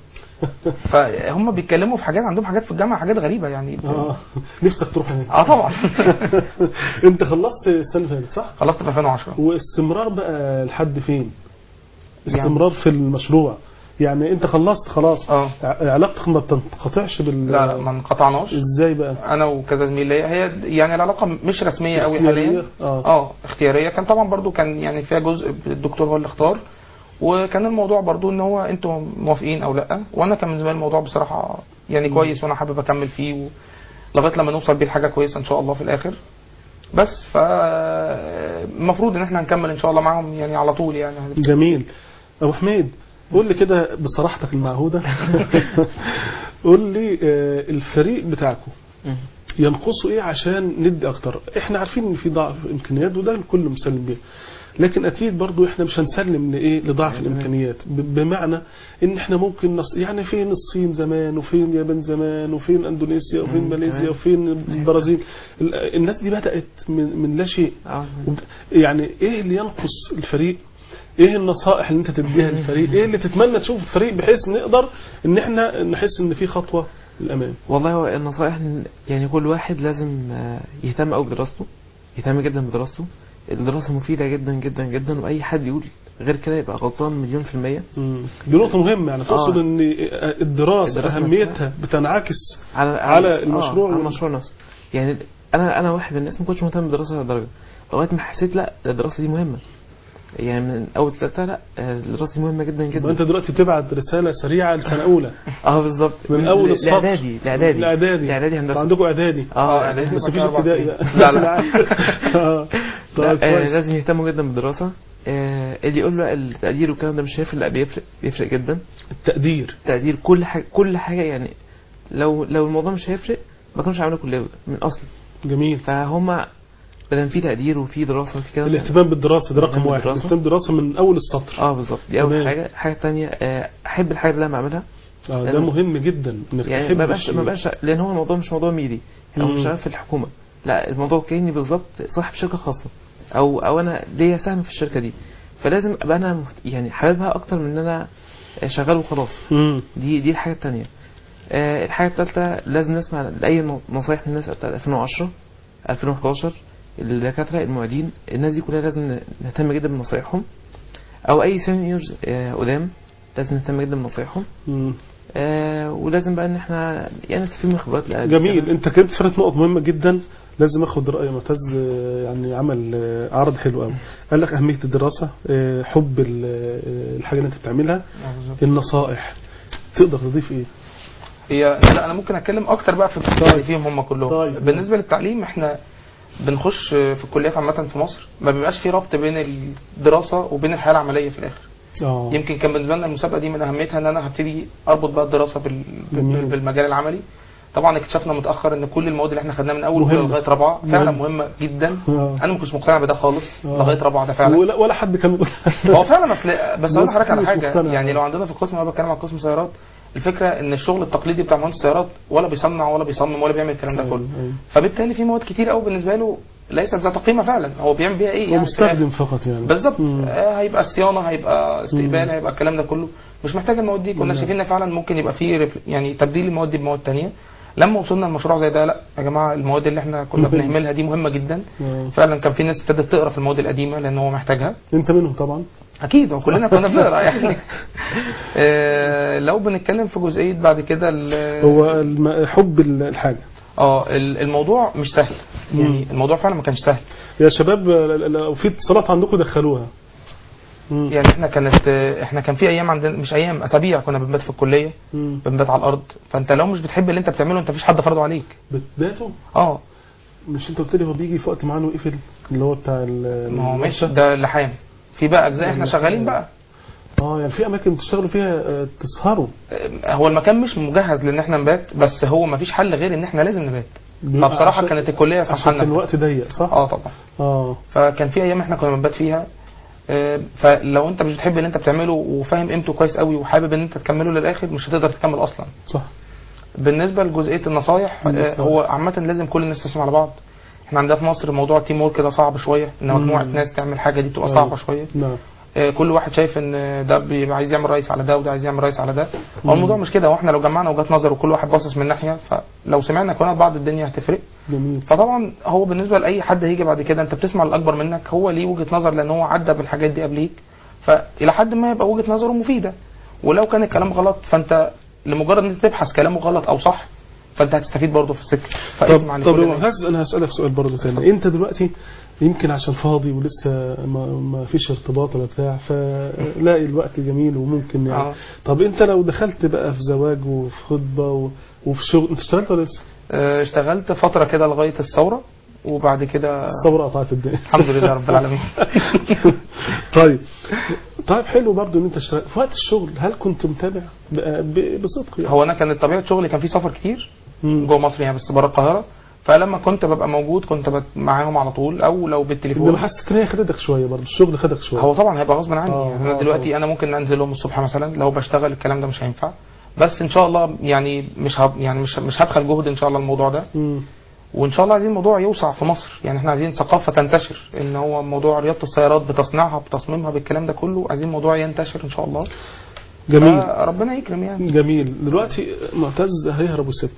فهم بيتكلموا في حاجات عندهم حاجات في الجامعه حاجات غريبه يعني اه نفسك تروح هناك اه طبعا انت خلصت السنه اللي فاتت صح؟ خلصت في 2010 واستمرار بقى لحد فين؟ استمرار في المشروع يعني انت خلصت خلاص اه ع- علاقتك ما بتنقطعش بال لا لا ما انقطعناش ازاي بقى؟ انا وكذا زميل ليا هي يعني العلاقه مش رسميه قوي حاليا اختيارية؟ اه اه اختياريه كان طبعا برضو كان يعني فيها جزء الدكتور هو اللي اختار وكان الموضوع برضو ان هو انتوا موافقين او لا وانا كان بالنسبه لي الموضوع بصراحه يعني كويس وانا حابب اكمل فيه و... لغايه لما نوصل بيه لحاجه كويسه ان شاء الله في الاخر بس فالمفروض ان احنا نكمل ان شاء الله معاهم يعني على طول يعني جميل ابو حميد قول لي كده بصراحتك المعهوده قول لي آه، الفريق بتاعكم مم. ينقصوا ايه عشان ندي اكتر احنا عارفين ان في ضعف امكانيات وده الكل مسلم بيه لكن اكيد برضو احنا مش هنسلم لايه لضعف الامكانيات ب- بمعنى ان احنا ممكن نص يعني فين الصين زمان وفين اليابان زمان وفين اندونيسيا وفين مم، ماليزيا تمام. وفين البرازيل ال- الناس دي بدات من, من لا شيء اه يعني ايه اللي ينقص الفريق ايه النصائح اللي انت تديها للفريق ايه اللي تتمنى تشوف الفريق بحيث نقدر ان احنا نحس ان في خطوه للامام والله هو النصائح إن يعني كل واحد لازم آه، يهتم قوي بدراسته يهتم جدا بدراسته الدراسة مفيدة جدا جدا جدا وأي حد يقول غير كده يبقى غلطان مليون في المية دي نقطه مهمه يعني تقصد آه. ان الدراسه الدراسة اهميتها بتنعكس على على المشروع آه على وال- المشروع نفسه يعني أنا أنا واحد من الناس ما كنتش مهتم بالدراسة لدرجة لغاية ما حسيت لا الدراسة دي مهمة يعني من أول ثلاثة لا آه، الدراسة دي مهمة جدا يبقى جدا انت دلوقتي تبعت رساله سريعه لسنه اولى اه بالظبط من اول الصف الإعدادي الإعدادي الاعدادي الإعدادي انتوا هندسة عندكم اعدادي اه إعدادي. إعدادي بس مفيش أربع ابتدائي سنين. بقى لا، لا. آه. لا طيب آه كويس لازم يهتموا جدا بالدراسة آه اللي يقول له التقدير والكلام ده مش هيفرق لا بيفرق بيفرق جدا التقدير تقدير كل حاجة كل حاجة يعني لو لو الموضوع مش هيفرق ما كانوش عملوا كلية من أصل جميل فهم بدل في تقدير وفي دراسة وفي كلام الاهتمام بالدراسه ده رقم الاهتمام واحد بالدراسة. الاهتمام بالدراسه من اول السطر اه بالظبط دي أول تمام. حاجة حاجة تانية آه أحب الحاجة اللي أنا بعملها آه ده لأن- مهم جدا انك يعني تحب ما بقاش الشيء. ما بقاش لأن هو الموضوع مش موضوع ميري أو مم. مش شغال في الحكومة لا الموضوع كاني بالظبط صاحب شركه خاصه او او انا ليا سهم في الشركه دي فلازم ابقى انا مهت- يعني حاببها اكتر من ان انا شغال وخلاص مم. دي دي الحاجه التانية آه، الحاجه الثالثه لازم نسمع لاي نص- نصايح من الناس بتاعت 2010 2011 الدكاتره المعيدين الناس دي كلها لازم نهتم جدا بنصايحهم او اي سينيورز قدام لازم نهتم جدا بنصايحهم مم. آه ولازم بقى ان احنا يعني نستفيد من خبرات الأقل. جميل انت كنت ثلاث نقط مهمه جدا لازم اخد راي معتز آه، يعني عمل آه، عرض حلو قوي قال لك اهميه الدراسه آه، حب ال- آه، الحاجه اللي انت بتعملها النصائح تقدر تضيف ايه هي لا انا ممكن اتكلم اكتر بقى في اللي فيهم هم كلهم طيب. بالنسبه للتعليم احنا بنخش في الكليات عامه في مصر ما بيبقاش في ربط بين الدراسه وبين الحياه العمليه في الاخر اه يمكن كان بالنسبه لنا المسابقه دي من اهميتها ان انا هبتدي اربط بقى الدراسه بال... جميل. بال- بالمجال العملي طبعا اكتشفنا متاخر ان كل المواد اللي احنا خدناها من اول مهمة. اولى لغايه رابعه فعلا مهمة. مهمه جدا آه. انا ما كنتش مقتنع بده خالص آه. لغايه رابعه ده فعلا ولا, ولا حد كان هو فعلا اصل بس اقول ناس لحضرتك على مش حاجه مقتنعة. يعني لو عندنا في القسم انا بتكلم عن قسم سيارات الفكره ان الشغل التقليدي بتاع مهندس السيارات ولا بيصنع ولا بيصمم ولا بيعمل الكلام ده كله أيوة. فبالتالي في مواد كتير قوي بالنسبه له ليست ذات قيمه فعلا هو بيعمل بيها ايه هو يعني في الآخر؟ مستخدم فقط يعني بالظبط مم. آه، هيبقى الصيانه هيبقى استقبال مم. هيبقى الكلام ده كله مش محتاج المواد دي كنا نعم. شايفين ان فعلا ممكن يبقى فيه ريف- يعني تبديل المواد دي بمواد تانية لما وصلنا لمشروع زي ده لا يا جماعه المواد اللي احنا كنا مهم. بنهملها دي مهمه جدا آه. فعلا كان في ناس ابتدت تقرا في المواد القديمه لان هو محتاجها انت منهم طبعا اكيد وكلنا كنا بنقرا يعني آه، لو بنتكلم في جزئيه بعد كده ال- هو الم- حب ال- الحاجه اه ال- الموضوع مش سهل يعني مم. الموضوع فعلا ما كانش سهل يا شباب آه، لو في اتصالات عندكم دخلوها مم. يعني احنا كانت احنا كان في ايام عندنا مش ايام اسابيع كنا بنبات في الكليه مم. بنبات على الارض فانت لو مش بتحب اللي انت بتعمله انت مفيش حد فرضه عليك بتباتوا اه مش انت قلت لي هو بيجي في وقت معين ويقفل اللي هو بتاع ال- ما هو مش الورشة؟ ده اللحام في بقى اجزاء احنا شغالين بقى اه يعني في اماكن بتشتغلوا فيها آه، تسهروا اه، هو المكان مش مجهز لان احنا نبات بس هو مفيش حل غير ان احنا لازم نبات فبصراحه عشان- كانت الكليه عشان سامحه كان لنا الوقت ضيق صح؟ اه طبعا اه فكان في ايام احنا كنا بنبات فيها اه، فلو انت مش بتحب اللي انت بتعمله وفاهم قيمته كويس قوي وحابب ان انت تكمله للاخر مش هتقدر تكمل اصلا صح بالنسبه لجزئيه النصايح النصايح. آه، هو عامه لازم كل الناس تسمع على بعض احنا عندنا في مصر موضوع التيم وورك ده صعب شويه ان مجموعه مم. ناس تعمل حاجه دي بتبقى أيوة. صعبه شويه نعم آه، كل واحد شايف ان ده بيبقى عايز يعمل رئيس على ده وده عايز يعمل رئيس على ده هو الموضوع مش كده واحنا لو جمعنا وجهات نظر وكل واحد باصص من ناحيه فلو سمعنا كلنا بعض الدنيا هتفرق جميل فطبعا هو بالنسبه لاي حد هيجي بعد كده انت بتسمع الاكبر منك هو ليه وجهه نظر لان هو عدى بالحاجات دي قبليك فالى حد ما يبقى وجهه نظره مفيده ولو كان الكلام غلط فانت لمجرد ان انت تبحث كلامه غلط او صح فانت هتستفيد برضه في السكه فاسمع طب طب لكل يا الناس. معتز انا هسالك سؤال برضه تاني انت دلوقتي يمكن عشان فاضي ولسه ما, ما فيش ارتباط ولا بتاع فلاقي الوقت جميل وممكن يعني آه. طب انت لو دخلت بقى في زواج وفي خطبه و... وفي شغل انت اشتغلت ولا لسه؟ آه، اشتغلت فتره كده لغايه الثوره وبعد كده الثوره قطعت الدنيا الحمد لله رب العالمين طيب طيب حلو برضه ان انت اشتغلت في وقت الشغل هل كنت متابع ب... ب... بصدق يعني؟ هو انا كانت طبيعه شغلي كان في سفر كتير مم. جوه مصر يعني بس بره القاهره فلما كنت ببقى موجود كنت بت- معاهم على طول او لو بالتليفون انما حسيت ان هي خدتك شويه برضه الشغل خدك شويه هو طبعا هيبقى غصب عني آه، يعني انا آه، دلوقتي انا ممكن انزل لهم الصبح مثلا لو بشتغل الكلام ده مش هينفع بس ان شاء الله يعني مش هب يعني مش مش هبخل جهد ان شاء الله الموضوع ده مم. وان شاء الله عايزين الموضوع يوسع في مصر يعني احنا عايزين ثقافه تنتشر ان هو موضوع رياضه السيارات بتصنيعها بتصميمها بالكلام ده كله عايزين الموضوع ينتشر ان شاء الله جميل ربنا يكرم يعني جميل دلوقتي معتز هيهرب وسيب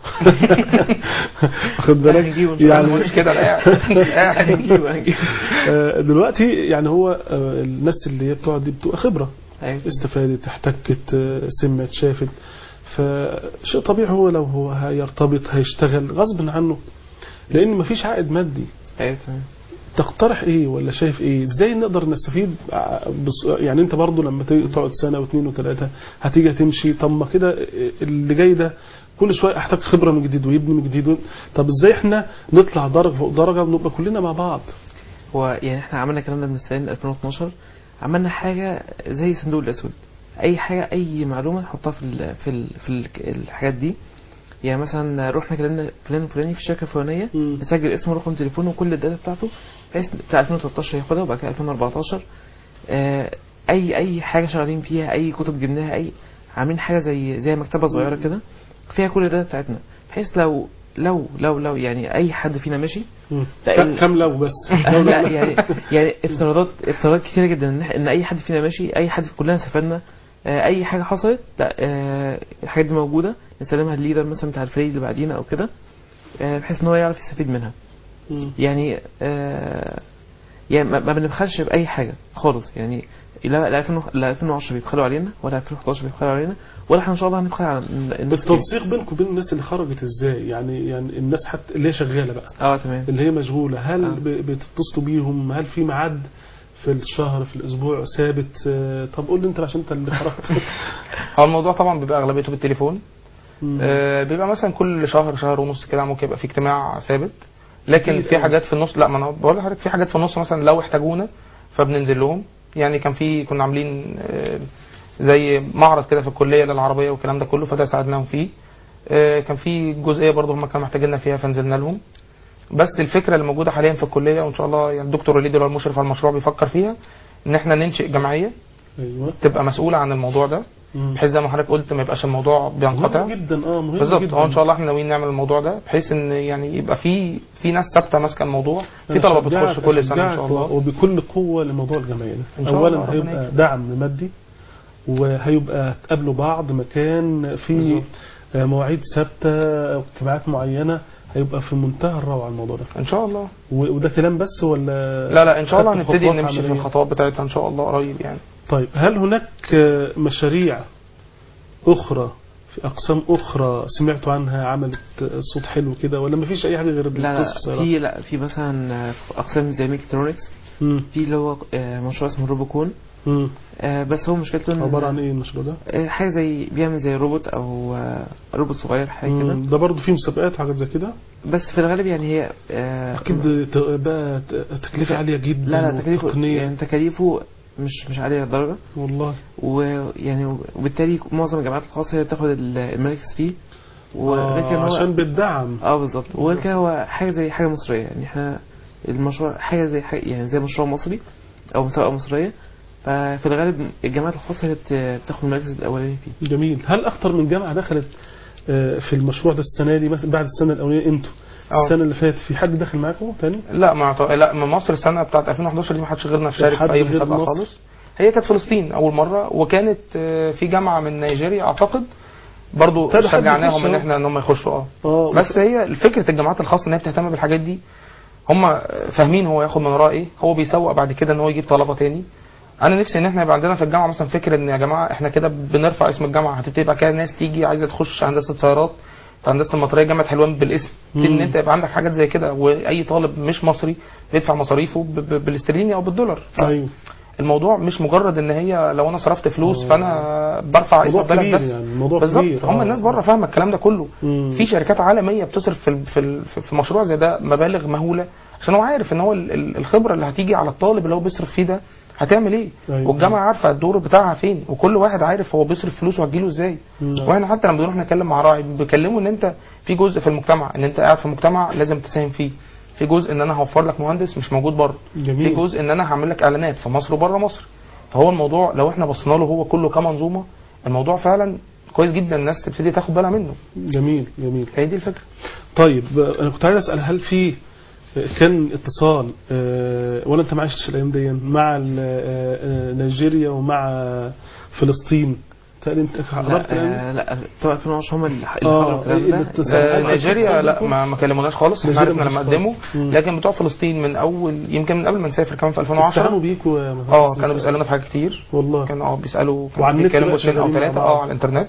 واخد بالك هنجيبه إن شاء الله. يعني يعني مش كده انا قاعد قاعد هنجيبه هنجيبه آه، دلوقتي يعني هو آه، الناس اللي هي بتقعد دي بتبقى خبره أيوة. استفادت احتكت آه، سمعت شافت فشيء طبيعي هو لو هو هيرتبط هيشتغل غصب عنه لان مفيش عائد مادي ايوه تمام تقترح ايه ولا شايف ايه ازاي نقدر نستفيد ع- بص- يعني انت برضو لما تيجي تقعد سنه واثنين وثلاثه هتيجي تمشي طب ما كده اللي جاي ده كل شويه احتاج خبره من جديد ويبني من جديد طب ازاي احنا نطلع درجه فوق درجه ونبقى كلنا مع بعض هو يعني احنا عملنا الكلام ده من السنه 2012 عملنا حاجه زي صندوق الاسود اي حاجه اي معلومه نحطها في ال في ال في ال الحاجات دي يعني مثلا رحنا كلمنا فلان فلاني في الشركه الفلانيه مم. نسجل اسمه ورقم تليفونه وكل الداتا بتاعته بحيث بتاع 2013 ياخدها وبعد كده 2014 آه، اي اي حاجه شغالين فيها اي كتب جبناها اي عاملين حاجه زي زي مكتبه صغيره كده فيها كل الداتا بتاعتنا بحيث لو لو لو لو يعني اي حد فينا ماشي مم. لا، ك- ال- كم لو بس لو لا لا يعني يعني افتراضات افتراضات كتيره جدا ان إح- ان اي حد فينا ماشي اي حد كلنا استفدنا آه، اي حاجه حصلت لا آه، الحاجات دي موجوده نسلمها الليدر مثلا بتاع الفريق اللي بعدينا او كده آه، بحيث ان هو يعرف يستفيد منها مم. يعني آه يعني ما ما بنبخلش باي حاجه خالص يعني لا لا 2000 لا 2010 بيبخلوا علينا ولا 2011 بيبخلوا علينا ولا احنا ان شاء الله هنبخل على الناس كتير. التنسيق بينكم وبين الناس اللي خرجت ازاي يعني يعني الناس حتى اللي هي شغاله بقى اه تمام اللي هي مشغوله هل آه. ب- بتتصلوا بيهم هل في ميعاد في الشهر في الاسبوع ثابت آه، طب قول لي انت عشان انت اللي خرجت هو الموضوع طبعا بيبقى اغلبيته بالتليفون مم. آه، بيبقى مثلا كل شهر شهر ونص كده ممكن يبقى في اجتماع ثابت لكن أكيد في أوي. حاجات في النص لا ما انا بقول لحضرتك في حاجات في النص مثلا لو احتاجونا فبننزل لهم يعني كان في كنا عاملين آه، زي معرض كده في الكليه للعربيه والكلام ده كله فده ساعدناهم فيه آه، كان في جزئيه برضه هم كانوا محتاجيننا فيها فنزلنا لهم بس الفكره اللي موجوده حاليا في الكليه وان شاء الله يعني الدكتور وليد اللي هو المشرف على المشروع بيفكر فيها ان احنا ننشئ جمعيه ايوه تبقى مسؤوله عن الموضوع ده مم. بحيث زي ما حضرتك قلت ما يبقاش الموضوع بينقطع مهم جدا اه مهم بالظبط جدا هو ان شاء الله احنا ناويين نعمل الموضوع ده بحيث ان يعني يبقى في في ناس ثابته ماسكه الموضوع في أنا طلبه أشجعك- بتخش كل سنه ان أشجعك شاء الله وبكل قوه لموضوع الجمعيه إن ده شاء اولا الله، ربنا هيبقى يكرم. دعم مادي وهيبقى تقابلوا بعض مكان في بالظبط. آه، مواعيد ثابته اجتماعات معينه هيبقى في منتهى الروعه الموضوع ده ان شاء الله و- وده كلام بس ولا لا لا ان شاء الله خدتوا هنبتدي خطوات نمشي في عملية؟ الخطوات بتاعتها ان شاء الله قريب يعني طيب هل هناك آه، مشاريع أخرى في أقسام أخرى سمعتوا عنها عملت آه، صوت حلو كده ولا مفيش أي حاجة غير لا لا القسم السيارات؟ في لا في مثلا آه، في اقسام زي ميكاترونكس مم. في اللي هو آه، مشروع اسمه روبوكون مم. آه، بس هو مشكلته ان عبارة عن إيه المشروع ده؟ آه، حاجه زي بيعمل زي روبوت او آه، روبوت صغير حاجه كده مم. ده برضه فيه مسابقات وحاجات زي كده؟ بس في الغالب يعني هي آه، أكيد ت- بقى ت- تكلفة عالية جدا لا لا تكاليفه وتقنية. يعني تكاليفه مش مش عاليه للدرجه والله ويعني وبالتالي معظم الجامعات الخاصه هي بتاخد ال- المراكز فيه وغير كده آه هو عشان بالدعم اه بالظبط وغير كده هو حاجه زي حاجه مصريه يعني احنا المشروع حاجه زي حاجة يعني زي مشروع مصري او مسابقه مصريه ففي الغالب الجامعات الخاصه هي بت- بتاخد المراكز الاولانيه فيه جميل هل أكتر من جامعة دخلت آه، في المشروع ده السنة دي مثلا بعد السنة الأولانية أنتوا آه. السنة اللي فاتت في حد دخل معاكم تاني؟ لا ما أعتقد- لا ما مصر السنه بتاعت 2011 دي ما حدش غيرنا شارك حد في اي غير مسابقه مصر؟ خالص هي كانت فلسطين اول مره وكانت آه، في جامعه من نيجيريا اعتقد برضو طيب حد شجعناهم يخش ان أهو. احنا ان هم يخشوا اه اه بس هي فكره الجامعات الخاصه ان هي بتهتم بالحاجات دي هم فاهمين هو ياخد من وراه ايه هو بيسوق بعد كده ان هو يجيب طلبه تاني انا نفسي ان احنا يبقى عندنا في الجامعه مثلا فكره ان يا جماعه احنا كده بنرفع اسم الجامعه هتبتدي بعد كده ناس تيجي عايزه تخش هندسه سيارات في هندسه المطريه جامعه حلوان بالاسم تبتدي ان مم. انت يبقى عندك حاجات زي كده واي طالب مش مصري بيدفع مصاريفه ب- ب- بالاسترليني او بالدولار أيوه الموضوع مش مجرد ان هي لو انا صرفت فلوس آه. فانا برفع اسم موضوع البلد كبير بس يعني موضوع بالظبط كبير هم آه. الناس بره فاهمه الكلام ده كله مم. في شركات عالميه بتصرف في ال- في ال- في مشروع زي ده مبالغ مهوله عشان هو عارف ان هو ال- ال- الخبره اللي هتيجي على الطالب اللي هو بيصرف فيه ده هتعمل ايه أيوة. والجامعه عارفه الدور بتاعها فين وكل واحد عارف هو بيصرف فلوسه هتجيله ازاي مم. واحنا حتى لما بنروح نتكلم مع راعي بيكلموا ان انت في جزء في المجتمع ان انت قاعد في مجتمع لازم تساهم فيه في جزء ان انا هوفر لك مهندس مش موجود بره في جميل جزء ان انا هعمل لك اعلانات في مصر وبره مصر فهو الموضوع لو احنا بصينا له هو كله كمنظومه الموضوع فعلا كويس جدا الناس تبتدي تاخد بالها منه جميل جميل هي دي الفكره طيب آه، انا كنت عايز اسال هل في آه، كان اتصال آه، ولا انت ما عشتش الايام دي مع ال- آه، آه، نيجيريا ومع فلسطين تقريبا انت حضرت لا, الايام آه لا بتوع 2010 هم اللي اللي آه، حضروا الكلام إيه ده الاتصال؟ آه، هل نيجيريا اتصال لا بينكم؟ ما ما كلموناش خالص احنا نيجيريا عرفنا مفيش لما قدموا خالص. مم. لكن بتوع فلسطين من اول يمكن من قبل ما نسافر كمان في 2010 استعانوا بيكوا يا مهندس اه كانوا بيسالونا في حاجات كتير والله كانوا اه بيسالوا وعلى كانوا النت بيتكلموا بقى اثنين او شغالين مع ثلاثه بعض. اه على الانترنت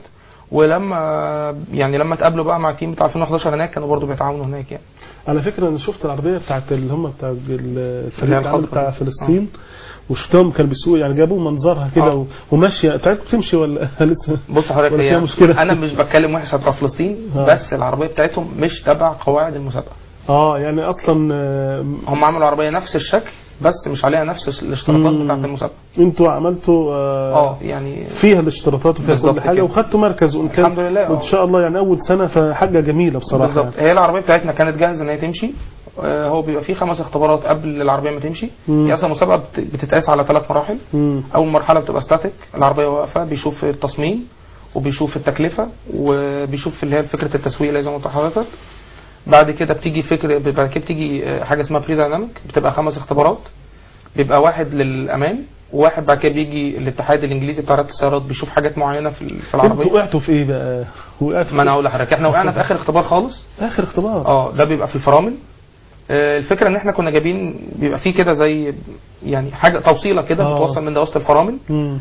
ولما يعني لما اتقابلوا بقى مع التيم بتاع 2011 هناك كانوا برضو بيتعاونوا هناك يعني على فكره انا شفت العربيه بتاعت اللي هم بتاع الفريق اللي هي العام الخضراء بتاع دي. فلسطين وشفتهم كانوا بيسوقوا يعني جابوا منظرها كده آه. و- وماشيه بتاعتكم بتمشي ولا لسه بص حضرتك ولا فيها هي مشكلة؟ انا مش بتكلم وحش على بتوع فلسطين آه. بس العربيه بتاعتهم مش تبع قواعد المسابقه اه يعني اصلا آه، هم عملوا عربيه نفس الشكل بس مش عليها نفس الاشتراطات مم. بتاعت المسابقه انتوا عملتوا آه اه يعني فيها الاشتراطات وفيها بالظبط كل حاجه كده. وخدتوا مركز وان كان الحمد لله، وان اه. شاء الله يعني اول سنه فحاجه جميله بصراحه بالظبط يعني. هي العربيه بتاعتنا كانت جاهزه ان هي تمشي آه، هو بيبقى فيه خمس اختبارات قبل العربيه ما تمشي مم. هي اصلا مسابقه بت- بتتقاس على ثلاث مراحل مم. اول مرحله بتبقى ستاتيك العربيه واقفه بيشوف التصميم وبيشوف التكلفه وبيشوف اللي هي فكره التسويق اللي زي ما قلت لحضرتك بعد كده بتيجي فكر بعد كده بتيجي آه، حاجه اسمها بري دايناميك بتبقى خمس اختبارات بيبقى واحد للامان وواحد بعد كده بيجي الاتحاد الانجليزي بتاع رياضه السيارات بيشوف حاجات معينه في ال- في انتوا العربيه وقعتوا في ايه بقى؟ وقعتوا ما انا هقول لحضرتك احنا وقعنا في اخر اختبار خالص في اخر اختبار اه ده بيبقى في الفرامل آه، الفكره ان احنا كنا جايبين بيبقى فيه كده زي يعني حاجه توصيله كده آه. بتوصل من دواسه الفرامل مم.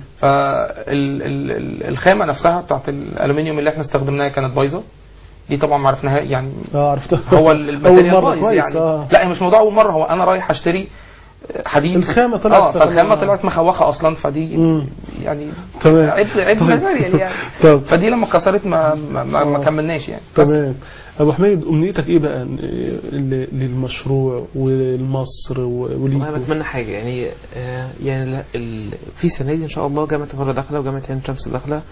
فالخامه نفسها بتاعت الالومنيوم اللي احنا استخدمناها كانت بايظه دي طبعا ما عرفناها يعني اه عرفتها هو ال- الماتيريال أول مرة بايظ كويس، يعني آه. لا هي مش موضوع اول مره هو انا رايح اشتري حديد الخامة طلعت اه فالخامه طلع- طلعت مخوخه اصلا فدي مم. يعني تمام. عيب عيب طيب. ماتيريال يعني طب فدي لما اتكسرت ما ما, ما, ما آه. كملناش يعني بس تمام ابو حميد امنيتك ايه بقى ل- للمشروع ولمصر و- والله وليكم بتمنى حاجه يعني آه يعني لا- ال... في سنه دي ان شاء الله جامعه القاهره داخله وجامعه عين شمس داخله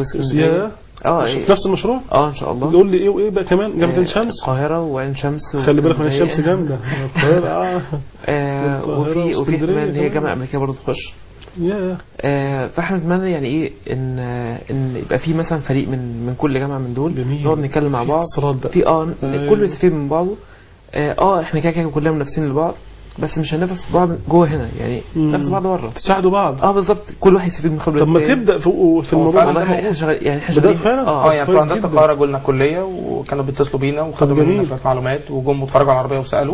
يا اه مش- إيه. نفس المشروع اه ان شاء الله قول لي ايه وايه بقى كمان جامعه آه، عين شمس القاهره وعين شمس خلي بالك من واسكندرية. الشمس جامده القاهره اه آه والقاهرة وفي وفي واسكندرية احتمال ان هي كمان. جامعه امريكيه برضه تخش يا آه فاحنا نتمنى يعني ايه ان آه ان يبقى في مثلا فريق من من كل جامعه من دول جميل. نقعد نتكلم مع في بعض اتصالات بقى في اه أيوة. كله يستفيد من بعضه اه آه، احنا كده كده كلنا منافسين لبعض بس مش هننافس بعض جوه هنا يعني مم. نفس بعض بره تساعدوا بعض اه بالظبط كل واحد يستفيد من خبره طب ما التاني. تبدا في في الموضوع فعلا ده ده والله احنا شغال يعني احنا بدأت شغالين فعلا؟ اه اه يعني كويس في هندسه جدا. القاهره جولنا كليه وكانوا بيتصلوا بينا وخدوا طب مننا جميل. شويه معلومات وجم اتفرجوا على العربيه وسالوا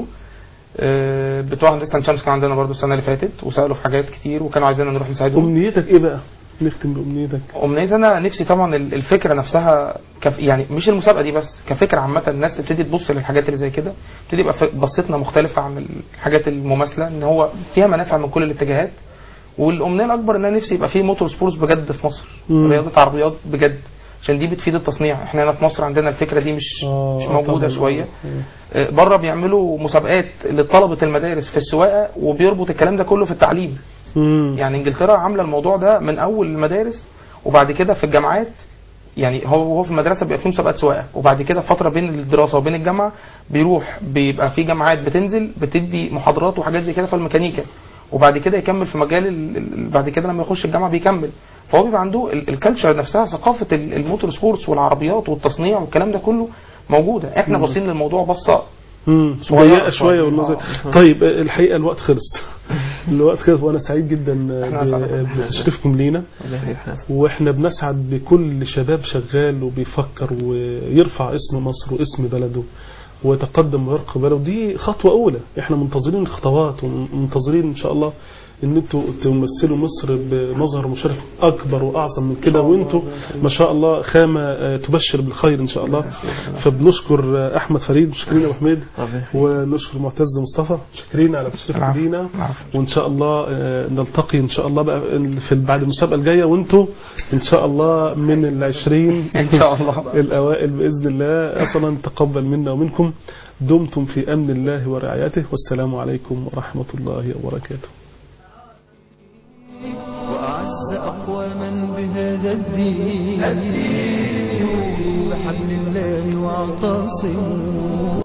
آه، بتوع هندسه عين شمس كان عندنا برضو السنه اللي فاتت وسالوا في حاجات كتير وكانوا عايزيننا نروح نساعدهم امنيتك ايه بقى نختم بامنيتك امنيتي انا نفسي طبعا ال- الفكره نفسها كف يعني مش المسابقه دي بس كفكره عامه الناس تبتدي تبص للحاجات اللي زي كده تبتدي يبقى ف- بصتنا مختلفه عن الحاجات المماثله ان هو فيها منافع من كل الاتجاهات والامنيه الاكبر ان انا نفسي يبقى في موتور سبورتس بجد في مصر مم. رياضه عربيات بجد عشان دي بتفيد التصنيع احنا هنا في مصر عندنا الفكره دي مش آه، مش آه، موجوده طبعاً. شويه آه. بره بيعملوا مسابقات لطلبه المدارس في السواقه وبيربط الكلام ده كله في التعليم مم. يعني انجلترا عامله الموضوع ده من اول المدارس وبعد كده في الجامعات يعني هو هو في المدرسه بيبقى فيه مسابقات سواقه وبعد كده فتره بين الدراسه وبين الجامعه بيروح بيبقى في جامعات بتنزل بتدي محاضرات وحاجات زي كده في الميكانيكا وبعد كده يكمل في مجال ال- ال- بعد كده لما يخش الجامعه بيكمل فهو بيبقى عنده ال- الكالتشر نفسها ثقافه ال- الموتور سبورتس والعربيات والتصنيع والكلام ده كله موجوده احنا باصين للموضوع بصه امم صغيرة ضيقه شويه شوية. والنظر آه. طيب آه، الحقيقه الوقت خلص الوقت خلص وانا سعيد جدا آه، إحنا أسعد. ب- بتشريفكم لينا الله يخليك احنا واحنا بنسعد بكل شباب شغال وبيفكر ويرفع اسم مصر واسم بلده ويتقدم ويرقى بلده دي خطوة أولى احنا منتظرين الخطوات ومنتظرين إن شاء الله ان انتوا تمثلوا مصر بمظهر مشرف اكبر واعظم من كده وانتوا ما شاء الله خامه آه، تبشر بالخير ان شاء الله فبنشكر آه، احمد فريد مشكورين يا ابو حميد ربنا يخليك. ونشكر معتز مصطفى شاكرين على تشريفكم العفو. لينا العفو. وان شاء الله آه، نلتقي ان شاء الله بقى في بعد المسابقه الجايه وانتوا ان شاء الله من العشرين ان شاء الله الأوائل بإذن الله أصلا تقبل منا ومنكم دمتم في أمن الله ورعايته والسلام عليكم ورحمة الله وبركاته وأعز أقواما بهذا الدين الدين بحبل الله واعتصموا